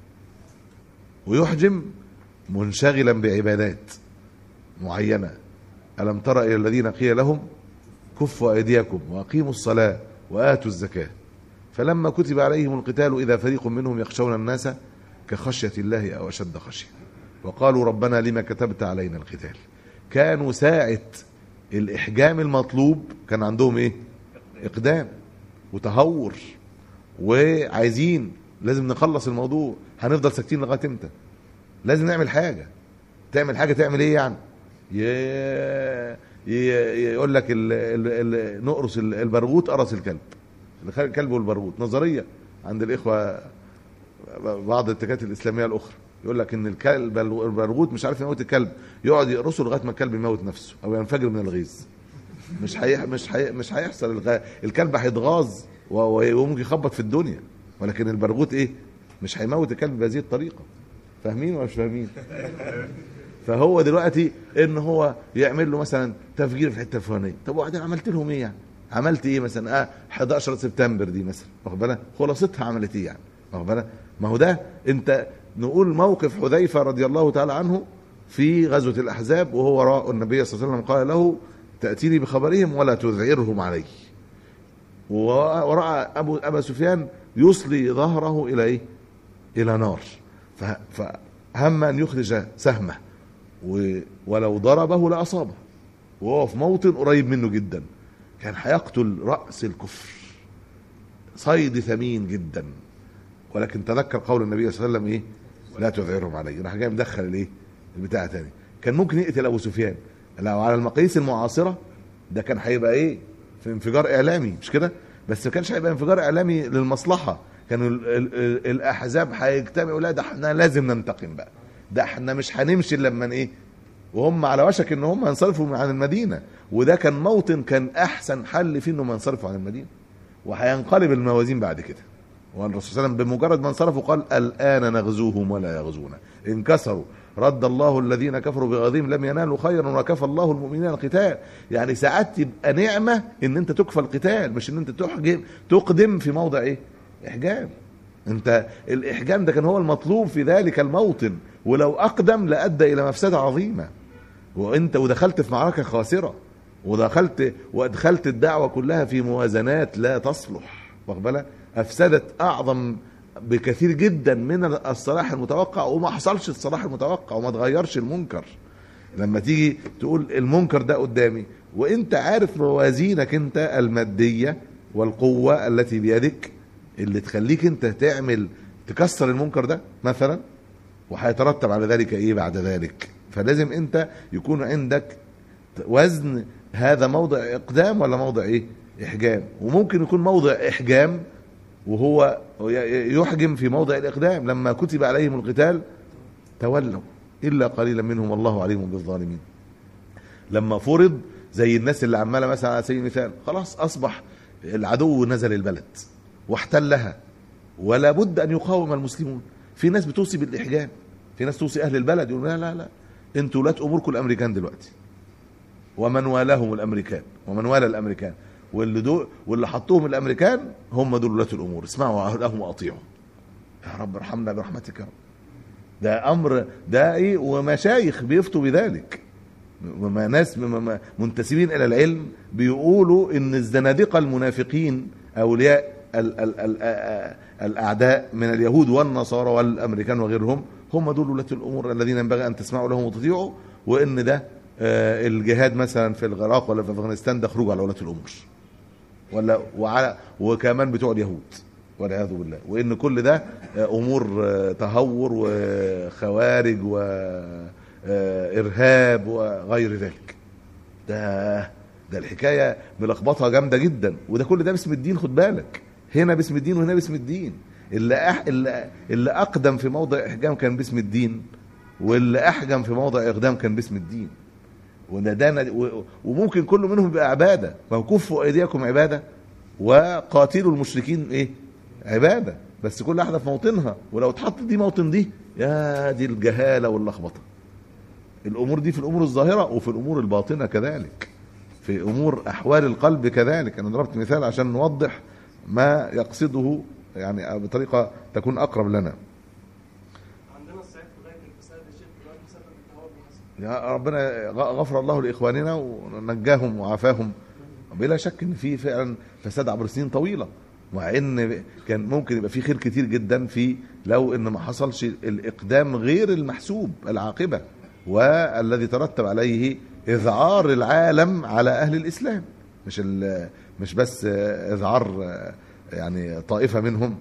ويحجم منشغلا بعبادات معينة ألم تر إلى الذين قيل لهم كفوا أيديكم وأقيموا الصلاة وآتوا الزكاة فلما كتب عليهم القتال إذا فريق منهم يخشون الناس كخشية الله أو أشد خشية وقالوا ربنا لما كتبت علينا القتال كانوا ساعة الإحجام المطلوب كان عندهم إيه إقدام وتهور وعايزين لازم نخلص الموضوع هنفضل ساكتين لغايه امتى لازم نعمل حاجه تعمل حاجه تعمل ايه يعني ي- ي- يقول لك ال ال ال نقرص ال- البرغوث قرص الكلب الكلب والبرغوث نظريه عند الاخوه بعض الاتجاهات الاسلاميه الاخرى يقول لك ان الكلب البرغوث مش عارف يموت الكلب يقعد يقرصه لغايه ما الكلب يموت نفسه او ينفجر من الغيظ مش حي... مش حي... مش هيحصل الغ... الكلب هيتغاظ و... و- وممكن يخبط في الدنيا ولكن البرغوث ايه مش هيموت الكلب بهذه الطريقه فاهمين ولا مش فاهمين فهو دلوقتي ان هو يعمل له مثلا تفجير في الحته الفلانيه طب وبعدين عملت لهم ايه يعني عملت ايه مثلا اه 11 سبتمبر دي مثلا واخد بالك خلاصتها عملت ايه يعني واخد بالك ما هو ده انت نقول موقف حذيفه رضي الله تعالى عنه في غزوه الاحزاب وهو راى النبي صلى الله عليه وسلم قال له تاتيني بخبرهم ولا تذعرهم علي وراى ابو ابا سفيان يصلي ظهره الى ايه؟ الى نار ف- فهم ان يخرج سهمه و- ولو ضربه لاصابه وهو في موطن قريب منه جدا كان هيقتل راس الكفر صيد ثمين جدا ولكن تذكر قول النبي صلى الله عليه وسلم ايه؟ لا تذعرهم علي راح جاي مدخل الايه؟ البتاع تاني كان ممكن يقتل ابو سفيان لو على المقاييس المعاصره ده كان هيبقى ايه؟ في انفجار اعلامي مش كده؟ بس ما كانش هيبقى انفجار اعلامي للمصلحه كانوا ال ال ال الاحزاب هيجتمعوا لا ده احنا لازم ننتقم بقى ده احنا مش هنمشي إلا لما ايه؟ وهم على وشك ان هم ينصرفوا عن المدينه وده كان موطن كان احسن حل فيه انهم ينصرفوا عن المدينه وهينقلب الموازين بعد كده والرسول صلى الله عليه وسلم بمجرد ما انصرفوا قال الان نغزوهم ولا يغزونا انكسروا رد الله الذين كفروا بغيظهم لم ينالوا خيرا وكفى الله المؤمنين القتال يعني ساعات تبقى نعمه ان انت تكفى القتال مش ان انت تحجم تقدم في موضع ايه احجام انت الاحجام ده كان هو المطلوب في ذلك الموطن ولو اقدم لادى الى مفسده عظيمه وانت ودخلت في معركه خاسره ودخلت وادخلت الدعوه كلها في موازنات لا تصلح واخد بالك افسدت اعظم بكثير جدا من الصلاح المتوقع وما حصلش الصلاح المتوقع وما تغيرش المنكر لما تيجي تقول المنكر ده قدامي وانت عارف موازينك انت الماديه والقوه التي بيدك اللي تخليك انت تعمل تكسر المنكر ده مثلا وهيترتب على ذلك ايه بعد ذلك فلازم انت يكون عندك وزن هذا موضع اقدام ولا موضع ايه احجام وممكن يكون موضع احجام وهو يحجم في موضع الاقدام لما كتب عليهم القتال تولوا الا قليلا منهم والله عليم بالظالمين لما فرض زي الناس اللي عماله مثلا على سبيل المثال خلاص اصبح العدو نزل البلد واحتلها ولا بد ان يقاوم المسلمون في ناس بتوصي بالاحجام في ناس توصي اهل البلد يقولوا لا لا لا انتوا ولاة اموركم الامريكان دلوقتي ومن والاهم الامريكان ومن والى الامريكان واللي دول واللي حطوهم الامريكان هم دول ولاة الامور اسمعوا لهم واطيعوا يا رب ارحمنا برحمتك يا رب ده امر ده ايه ومشايخ بيفتوا بذلك وما ناس منتسبين الى العلم بيقولوا ان الزنادقه المنافقين اولياء ال ال ال الاعداء من اليهود والنصارى والامريكان وغيرهم هم دول ولاة الامور الذين ينبغي ان تسمعوا لهم وتطيعوا وان ده الجهاد مثلا في العراق ولا في افغانستان ده خروج على ولاة الامور ولا وعلى وكمان بتوع اليهود والعياذ بالله وان كل ده امور تهور وخوارج وارهاب وغير ذلك ده ده الحكايه ملخبطه جامده جدا وده كل ده باسم الدين خد بالك هنا باسم الدين وهنا باسم الدين اللي أح... اللي, اللي اقدم في موضع احجام كان باسم الدين واللي احجم في موضع اقدام كان باسم الدين وندانا وممكن كل منهم يبقى عباده ما هو كفوا ايديكم عباده وقاتلوا المشركين ايه عباده بس كل واحده في موطنها ولو اتحط دي موطن دي يا دي الجهاله واللخبطه الامور دي في الامور الظاهره وفي الامور الباطنه كذلك في امور احوال القلب كذلك انا ضربت مثال عشان نوضح ما يقصده يعني بطريقه تكون اقرب لنا عندنا الصعيد في غايه الفساد يا شيخ دلوقتي بسبب التوابع مثلا يا ربنا غفر الله لاخواننا ونجاهم وعافاهم بلا شك ان في فعلا فساد عبر سنين طويله مع ان كان ممكن يبقى في خير كتير جدا في لو ان ما حصلش الاقدام غير المحسوب العاقبه والذي ترتب عليه اذعار العالم على اهل الاسلام مش مش بس اذعار يعني طائفه منهم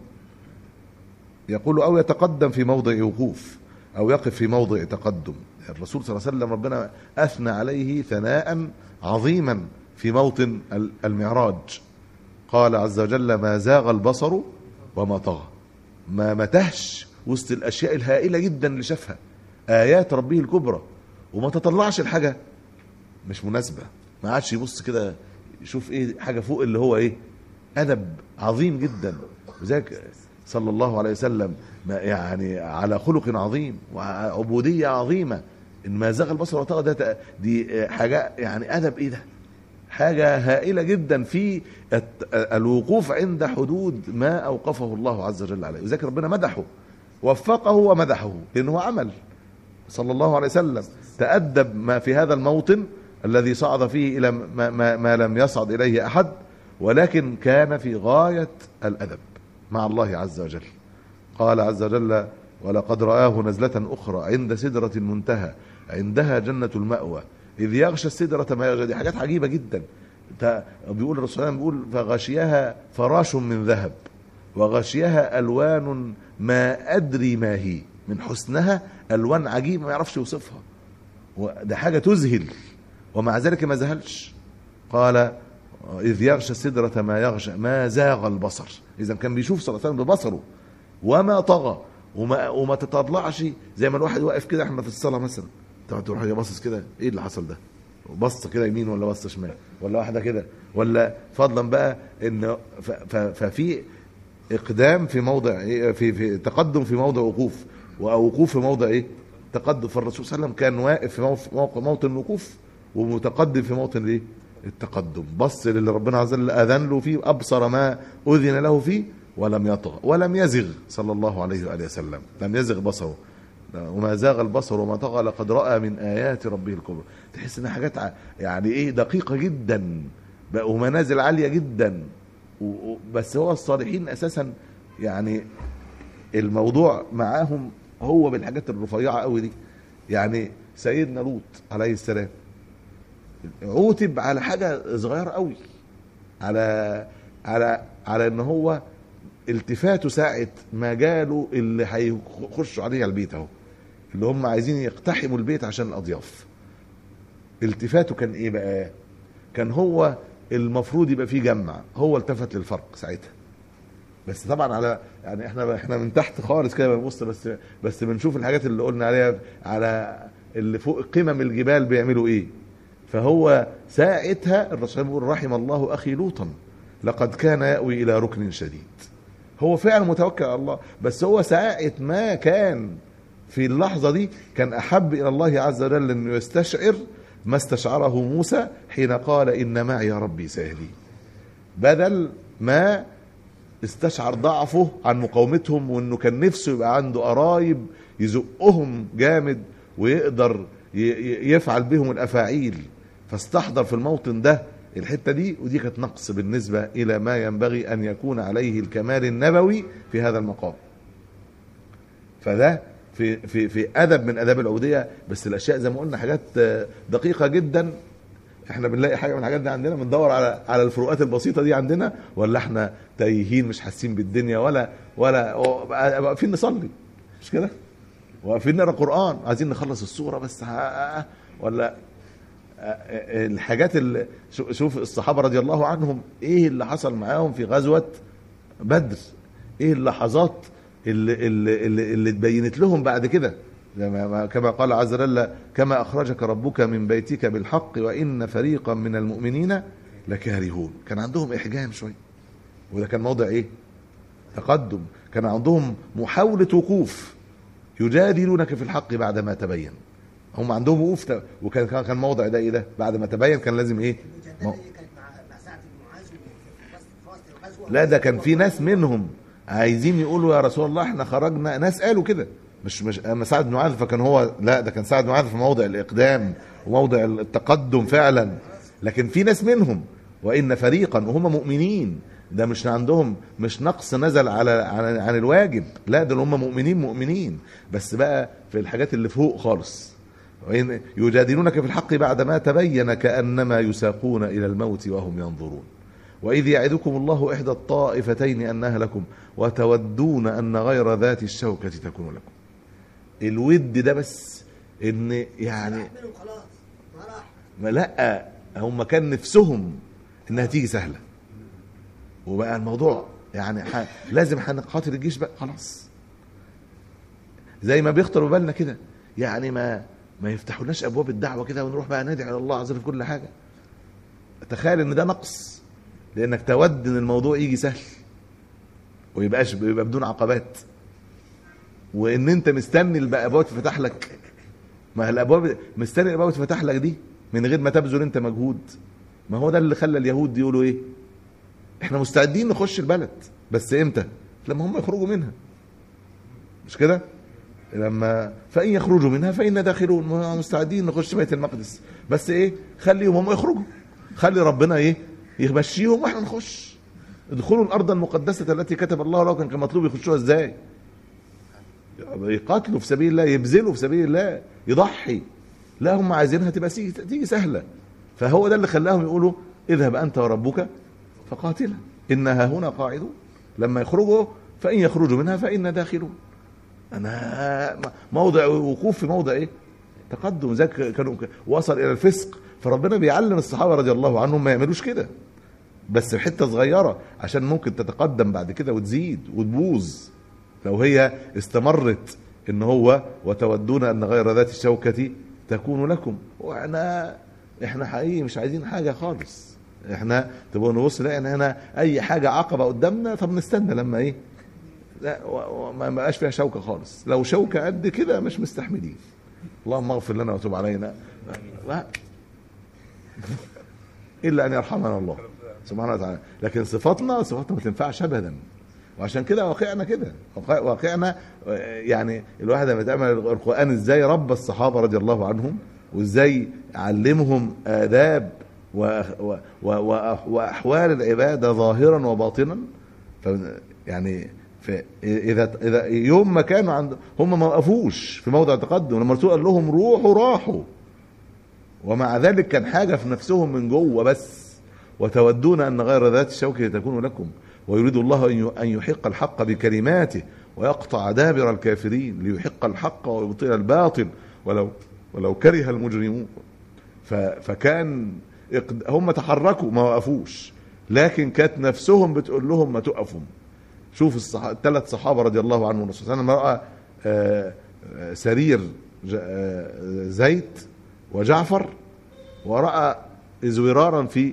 يقول او يتقدم في موضع وقوف او يقف في موضع تقدم الرسول صلى الله عليه وسلم ربنا اثنى عليه ثناء عظيما في موطن المعراج قال عز وجل ما زاغ البصر وما طغى ما متهش وسط الاشياء الهائله جدا اللي شافها ايات ربه الكبرى وما تطلعش الحاجه مش مناسبه ما عادش يبص كده يشوف ايه حاجه فوق اللي هو ايه ادب عظيم جدا وذلك صلى الله عليه وسلم ما يعني على خلق عظيم وعبوديه عظيمه ان ما زاغ البصر وطغى ده دي حاجه يعني ادب ايه ده حاجة هائلة جدا في الوقوف عند حدود ما أوقفه الله عز وجل عليه وذلك ربنا مدحه وفقه ومدحه لأنه عمل صلى الله عليه وسلم تأدب ما في هذا الموطن الذي صعد فيه إلى ما, ما, ما لم يصعد إليه أحد ولكن كان في غاية الأدب مع الله عز وجل قال عز وجل ولقد رآه نزلة أخرى عند سدرة المنتهى عندها جنة المأوى إذ يغشى السدرة ما يغشى دي حاجات عجيبة جدا بيقول الرسول صلى الله عليه وسلم بيقول فغشيها فراش من ذهب وغشيها ألوان ما أدري ما هي من حسنها ألوان عجيبة ما يعرفش يوصفها وده حاجة تذهل ومع ذلك ما ذهلش قال إذ يغشى السدرة ما يغشى ما زاغ البصر إذا كان بيشوف صلى الله عليه وسلم ببصره وما طغى وما وما تطلعش زي ما الواحد واقف كده احنا في الصلاة مثلا تقعد تروح جاي باصص كده ايه اللي حصل ده بص كده يمين ولا بص شمال ولا واحده كده ولا فضلا بقى ان ف- ف- ففي اقدام في موضع إيه؟ في في تقدم في موضع وقوف ووقوف في موضع ايه تقدم فالرسول صلى الله عليه وسلم كان واقف في موف- موقع موطن الوقوف ومتقدم في موطن الايه التقدم بص للي ربنا عز وجل اذن له فيه ابصر ما اذن له فيه ولم يطغى ولم يزغ صلى الله عليه واله وسلم لم يزغ بصره وما زاغ البصر وما طغى لقد راى من ايات ربه الكبرى تحس ان حاجات ع- يعني ايه دقيقه جدا بقى ومنازل عاليه جدا و- و- بس هو الصالحين اساسا يعني الموضوع معاهم هو بالحاجات الرفيعه قوي دي يعني سيدنا لوط عليه السلام عوتب على حاجه صغيره قوي على على على ان هو التفاته ساعه ما جاله اللي هيخشوا عليه على البيت اهو اللي هم عايزين يقتحموا البيت عشان الاضياف التفاته كان ايه بقى كان هو المفروض يبقى فيه جمع هو التفت للفرق ساعتها بس طبعا على يعني احنا احنا من تحت خالص كده بنبص بس بس بنشوف الحاجات اللي قلنا عليها على اللي فوق قمم الجبال بيعملوا ايه فهو ساعتها الرسول بيقول رحم الله اخي لوطا لقد كان يأوي الى ركن شديد هو فعلا متوكل على الله بس هو ساعة ما كان في اللحظة دي كان أحب إلى الله عز وجل أنه يستشعر ما استشعره موسى حين قال إن معي ربي سيهدي بدل ما استشعر ضعفه عن مقاومتهم وانه كان نفسه يبقى عنده قرايب يزقهم جامد ويقدر ي- ي- يفعل بهم الافاعيل فاستحضر في الموطن ده الحته دي ودي كانت نقص بالنسبه الى ما ينبغي ان يكون عليه الكمال النبوي في هذا المقام فده في في في ادب من اداب العوديه بس الاشياء زي ما قلنا حاجات آه، دقيقه جدا احنا بنلاقي حاجه من الحاجات دي عندنا بندور على على الفروقات البسيطه دي عندنا ولا احنا تايهين مش حاسين بالدنيا ولا ولا بقى- واقفين نصلي مش كده؟ واقفين نقرا قران عايزين نخلص السوره بس ها- ولا الحاجات اللي شو- شوف الصحابه رضي الله عنهم ايه اللي حصل معاهم في غزوه بدر ايه اللحظات اللي اللي اللي, اللي اتبينت لهم بعد كده لما- ما- كما قال عز وجل كما اخرجك ربك من بيتك بالحق وان فريقا من المؤمنين لكارهون كان عندهم احجام شويه وده كان موضع ايه تقدم كان عندهم محاوله وقوف يجادلونك في الحق بعد ما تبين هم عندهم وقوف ت- وكان كان كان موضع ده ايه ده بعد ما تبين كان لازم ايه المجادله مو- دي كانت مع مع سعد بن معاذ في وسط في وسط الغزوه لا ده كان في ناس منهم عايزين يقولوا يا رسول الله احنا خرجنا ناس قالوا كده مش مش اما سعد بن معاذ فكان هو لا ده كان سعد بن معاذ في موضع الاقدام وموضع التقدم فعلا لكن في ناس منهم وان فريقا وهم مؤمنين ده مش عندهم مش نقص نزل على عن, عن الواجب لا ده هم مؤمنين مؤمنين بس بقى في الحاجات اللي فوق خالص وإن يجادلونك في الحق بعدما تبين كأنما يساقون إلى الموت وهم ينظرون وإذ يعدكم الله إحدى الطائفتين أنها لكم وتودون أن غير ذات الشوكة تكون لكم الود ده بس إن يعني راح منهم خلاص ما راح ما لا هم كان نفسهم إنها تيجي سهلة وبقى الموضوع يعني ح... لازم هنقاتل الجيش بقى خلاص زي ما بيخطر ببالنا كده يعني ما ما يفتحولناش ابواب الدعوه كده ونروح بقى ندعي على الله عز وجل في كل حاجه تخيل ان ده نقص لانك تود ان الموضوع يجي سهل ويبقاش يبقى بدون عقبات وان انت مستني الابواب تفتح لك ما هي الابواب مستني الابواب تفتح لك دي من غير ما تبذل انت مجهود ما هو ده اللي خلى اليهود يقولوا ايه احنا مستعدين نخش البلد بس امتى لما هم يخرجوا منها مش كده لما فان يخرجوا منها فإنا داخلون ما مستعدين نخش بيت المقدس بس ايه خليهم هم يخرجوا خلي ربنا ايه يمشيهم واحنا نخش ادخلوا الارض المقدسه التي كتب الله لكم كان مطلوب يخشوها ازاي يقاتلوا في سبيل الله يبذلوا في سبيل الله يضحي لا هم عايزينها تبقى سي- تيجي سهله فهو ده اللي خلاهم يقولوا اذهب انت وربك فقاتلا انها هنا قاعدون لما يخرجوا فان يخرجوا منها فإنا داخلون انا موضع وقوف في موضع ايه تقدم ذاك كانوا وصل الى الفسق فربنا بيعلم الصحابه رضي الله عنهم ما يعملوش كده بس حته صغيره عشان ممكن تتقدم بعد كده وتزيد وتبوظ لو هي استمرت ان هو وتودون ان غير ذات الشوكه تكون لكم واحنا احنا حقيقي مش عايزين حاجه خالص احنا تبقى نبص لا ان هنا اي حاجه عقبه قدامنا طب نستنى لما ايه لا و- و- ما ما بقاش فيها شوكه خالص لو شوكه قد كده مش مستحملين اللهم اغفر لنا وتب علينا لا. الا ان يرحمنا الله سبحانه وتعالى لكن صفاتنا صفاتنا ما تنفعش ابدا وعشان كده واقعنا كده واقع- واقعنا آه، يعني الواحد لما يتامل القران ازاي ربى الصحابه رضي الله عنهم وازاي علمهم اداب و- و- و- و- واحوال العباده ظاهرا وباطنا ف يعني ف- اذا اذا يوم ما كانوا عند هم ما وقفوش في موضع تقدم لما الرسول قال لهم روحوا راحوا ومع ذلك كان حاجة في نفسهم من جوه بس وتودون أن غير ذات الشوكة تكون لكم ويريد الله أن ي- أن يحق الحق بكلماته ويقطع دابر الكافرين ليحق الحق ويبطل الباطل ولو ولو كره المجرمون ف- فكان اقد- هم تحركوا ما وقفوش لكن كانت نفسهم بتقول لهم ما تقفوا شوف الصح... الثلاث صحابه رضي الله عنهم الرسول صلى الله عليه وسلم راى آه، آه، سرير ج- آه، زيد وجعفر وراى ازورارا في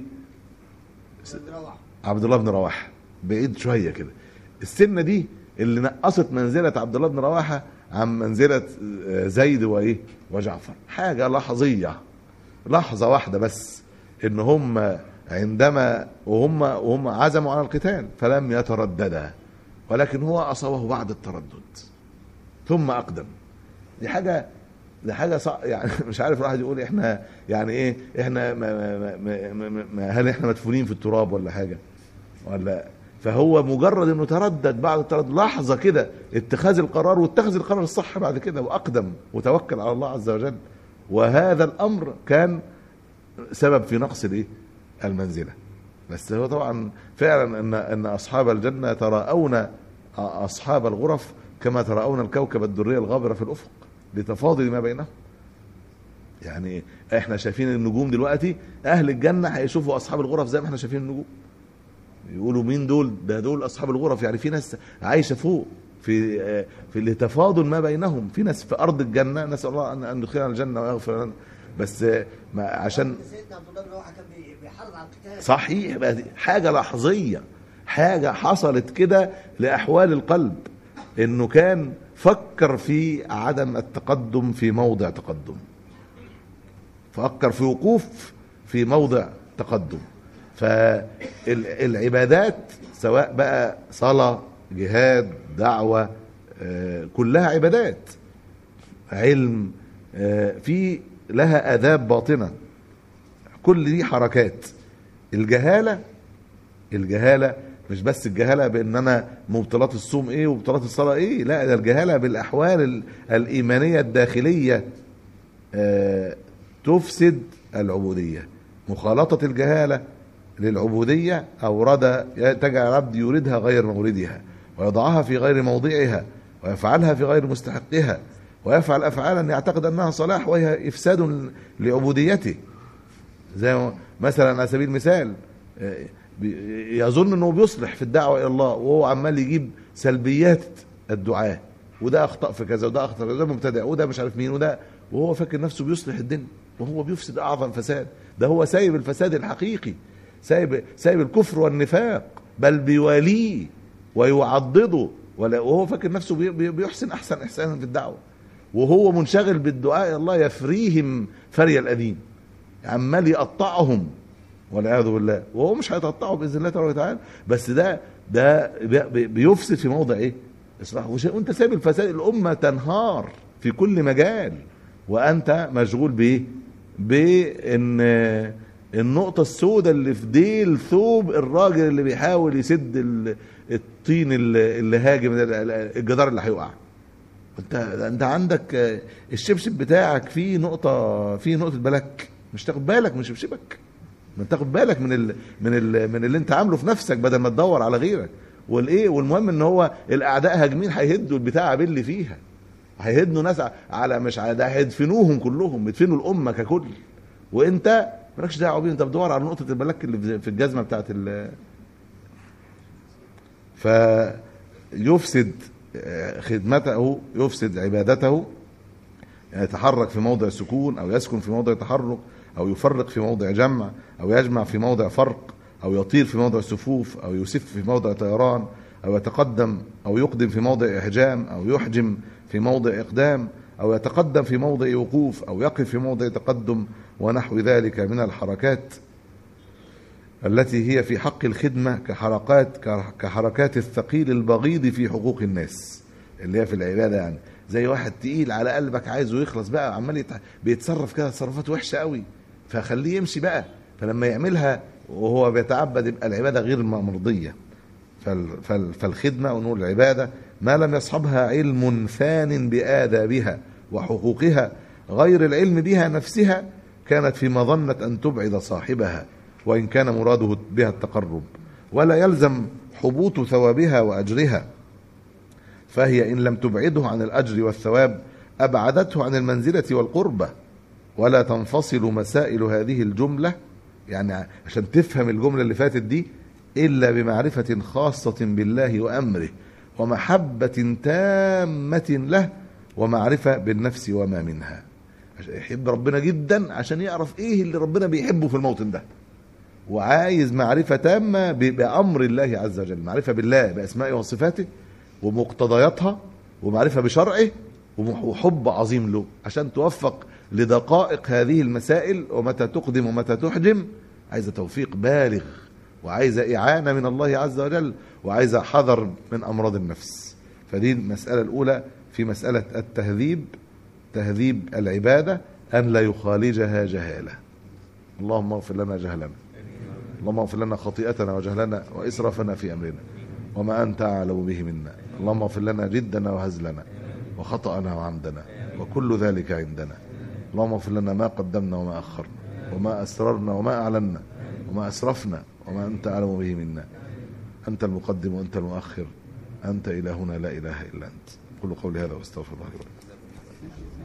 روح عبد الله بن رواحه بعيد شويه كده السنه دي اللي نقصت منزله عبد الله بن رواحه عن منزله آه، زيد وايه وجعفر حاجه لحظيه لحظه واحده بس ان هم عندما وهم وهم عزموا على القتال فلم يترددا ولكن هو اصابه بعد التردد ثم اقدم دي حاجه دي حاجه صع... يعني مش عارف الواحد يقول احنا يعني ايه احنا ما ما ما ما ما ما هل احنا مدفونين في التراب ولا حاجه ولا فهو مجرد انه تردد بعد التردد لحظه كده اتخاذ القرار واتخذ القرار الصح بعد كده واقدم وتوكل على الله عز وجل وهذا الامر كان سبب في نقص الايه المنزله بس هو طبعا فعلا ان ان اصحاب الجنه يتراءون اصحاب الغرف كما تراءون الكوكب الدري الغابره في الافق لتفاضل ما بينهم يعني احنا شايفين النجوم دلوقتي اهل الجنه هيشوفوا اصحاب الغرف زي ما احنا شايفين النجوم يقولوا مين دول ده دول اصحاب الغرف يعني في ناس عايشه فوق في في لتفاضل ما بينهم في ناس في ارض الجنه نسال الله ان ان يدخلنا الجنه ويغفر لنا بس ما عشان سيدنا عبد الله بن رواحه كان بي- بيحرض على القتال صحيح بقى دي حاجه لحظيه حاجه حصلت كده لاحوال القلب انه كان فكر في عدم التقدم في موضع تقدم فكر في وقوف في موضع تقدم فالعبادات سواء بقى صلاه جهاد دعوه آه، كلها عبادات علم آه، في لها آداب باطنة كل دي حركات الجهالة الجهالة مش بس الجهالة بان انا مبطلات الصوم ايه ومبطلات الصلاة ايه لا ده الجهالة بالاحوال ال- الايمانية الداخلية آه، تفسد العبودية مخالطة الجهالة للعبودية أورد تجعل العبد يريدها غير موردها ويضعها في غير موضعها ويفعلها في غير مستحقها ويفعل أفعالا يعتقد أنها صلاح وهي إفساد لعبوديته زي ما- مثلا على سبيل المثال آه، بي- يظن انه بيصلح في الدعوه الى الله وهو عمال يجيب سلبيات الدعاء وده اخطا في كذا وده اخطا في كذا وده مبتدع وده مش عارف مين وده وهو فاكر نفسه بيصلح الدنيا وهو بيفسد اعظم فساد ده هو سايب الفساد الحقيقي سايب سايب الكفر والنفاق بل بيواليه ويعضده ولا- وهو فاكر نفسه بي- بي- بيحسن احسن احسانا في الدعوه وهو منشغل بالدعاء إلى الله يفريهم فري الأديم عمال يقطعهم والعياذ بالله وهو مش هيتقطعه باذن الله تبارك وتعالى بس ده ده بي- بيفسد في موضع ايه؟ اصلاح وش- وانت سايب الفساد الامه تنهار في كل مجال وانت مشغول بايه؟ بان النقطة السوداء اللي في ديل ثوب الراجل اللي بيحاول يسد ال- الطين اللي اللي هاجم ده، الجدار اللي هيقع. انت انت عندك آه، الشبشب بتاعك فيه نقطة فيه نقطة بلك مش تاخد بالك من شبشبك. ما تاخد بالك من ال من ال من اللي انت عامله في نفسك بدل ما تدور على غيرك والايه والمهم ان هو الاعداء هاجمين هيهدوا البتاع باللي فيها هيهدوا ناس على مش على ده هيدفنوهم كلهم يدفنوا الامه ككل وانت مالكش دعوه بيهم انت بتدور على نقطه البلاك اللي في- في الجزمه بتاعت ال فيفسد آه، خدمته يفسد عبادته يعني يتحرك في موضع سكون أو يسكن في موضع تحرك أو يفرق في موضع جمع أو يجمع في موضع فرق أو يطير في موضع سفوف أو يسف في موضع طيران أو يتقدم أو يقدم في موضع إحجام أو يحجم في موضع إقدام أو يتقدم في موضع وقوف أو يقف في موضع تقدم ونحو ذلك من الحركات التي هي في حق الخدمة كحركات كحركات الثقيل البغيض في حقوق الناس اللي هي في العبادة يعني زي واحد تقيل على قلبك عايزه يخلص بقى عمال يتع... بيتصرف كده تصرفات وحشة قوي فخليه يمشي بقى فلما يعملها وهو بيتعبد يبقى العبادة غير مرضية فال... فال... فالخدمة ونقول العبادة ما لم يصحبها علم ثان بآدابها وحقوقها غير العلم بها نفسها كانت في مظنة أن تبعد صاحبها وإن كان مراده بها التقرب ولا يلزم حبوط ثوابها وأجرها فهي إن لم تبعده عن الأجر والثواب أبعدته عن المنزلة والقربة ولا تنفصل مسائل هذه الجملة يعني عشان تفهم الجملة اللي فاتت دي إلا بمعرفة خاصة بالله وأمره ومحبة تامة له ومعرفة بالنفس وما منها يحب ربنا جدا عشان يعرف ايه اللي ربنا بيحبه في الموطن ده وعايز معرفة تامة بأمر الله عز وجل معرفة بالله بأسمائه وصفاته ومقتضياتها ومعرفة بشرعه وحب عظيم له عشان توفق لدقائق هذه المسائل ومتى تقدم ومتى تحجم عايزة توفيق بالغ وعايزة إعانة من الله عز وجل وعايزة حذر من أمراض النفس فدي المسألة الأولى في مسألة التهذيب تهذيب العبادة أن لا يخالجها جهالة اللهم اغفر لنا جهلنا اللهم اغفر لنا خطيئتنا وجهلنا وإسرافنا في أمرنا وما أنت أعلم به منا اللهم اغفر لنا جدنا وهزلنا وخطأنا وعمدنا وكل ذلك عندنا اللهم اغفر لنا ما قدمنا وما أخرنا وما أسررنا وما أعلنا وما أسرفنا وما أنت أعلم به منا أنت المقدم وأنت المؤخر أنت إلهنا لا إله إلا أنت قولوا قولي هذا واستغفر الله لي ولكم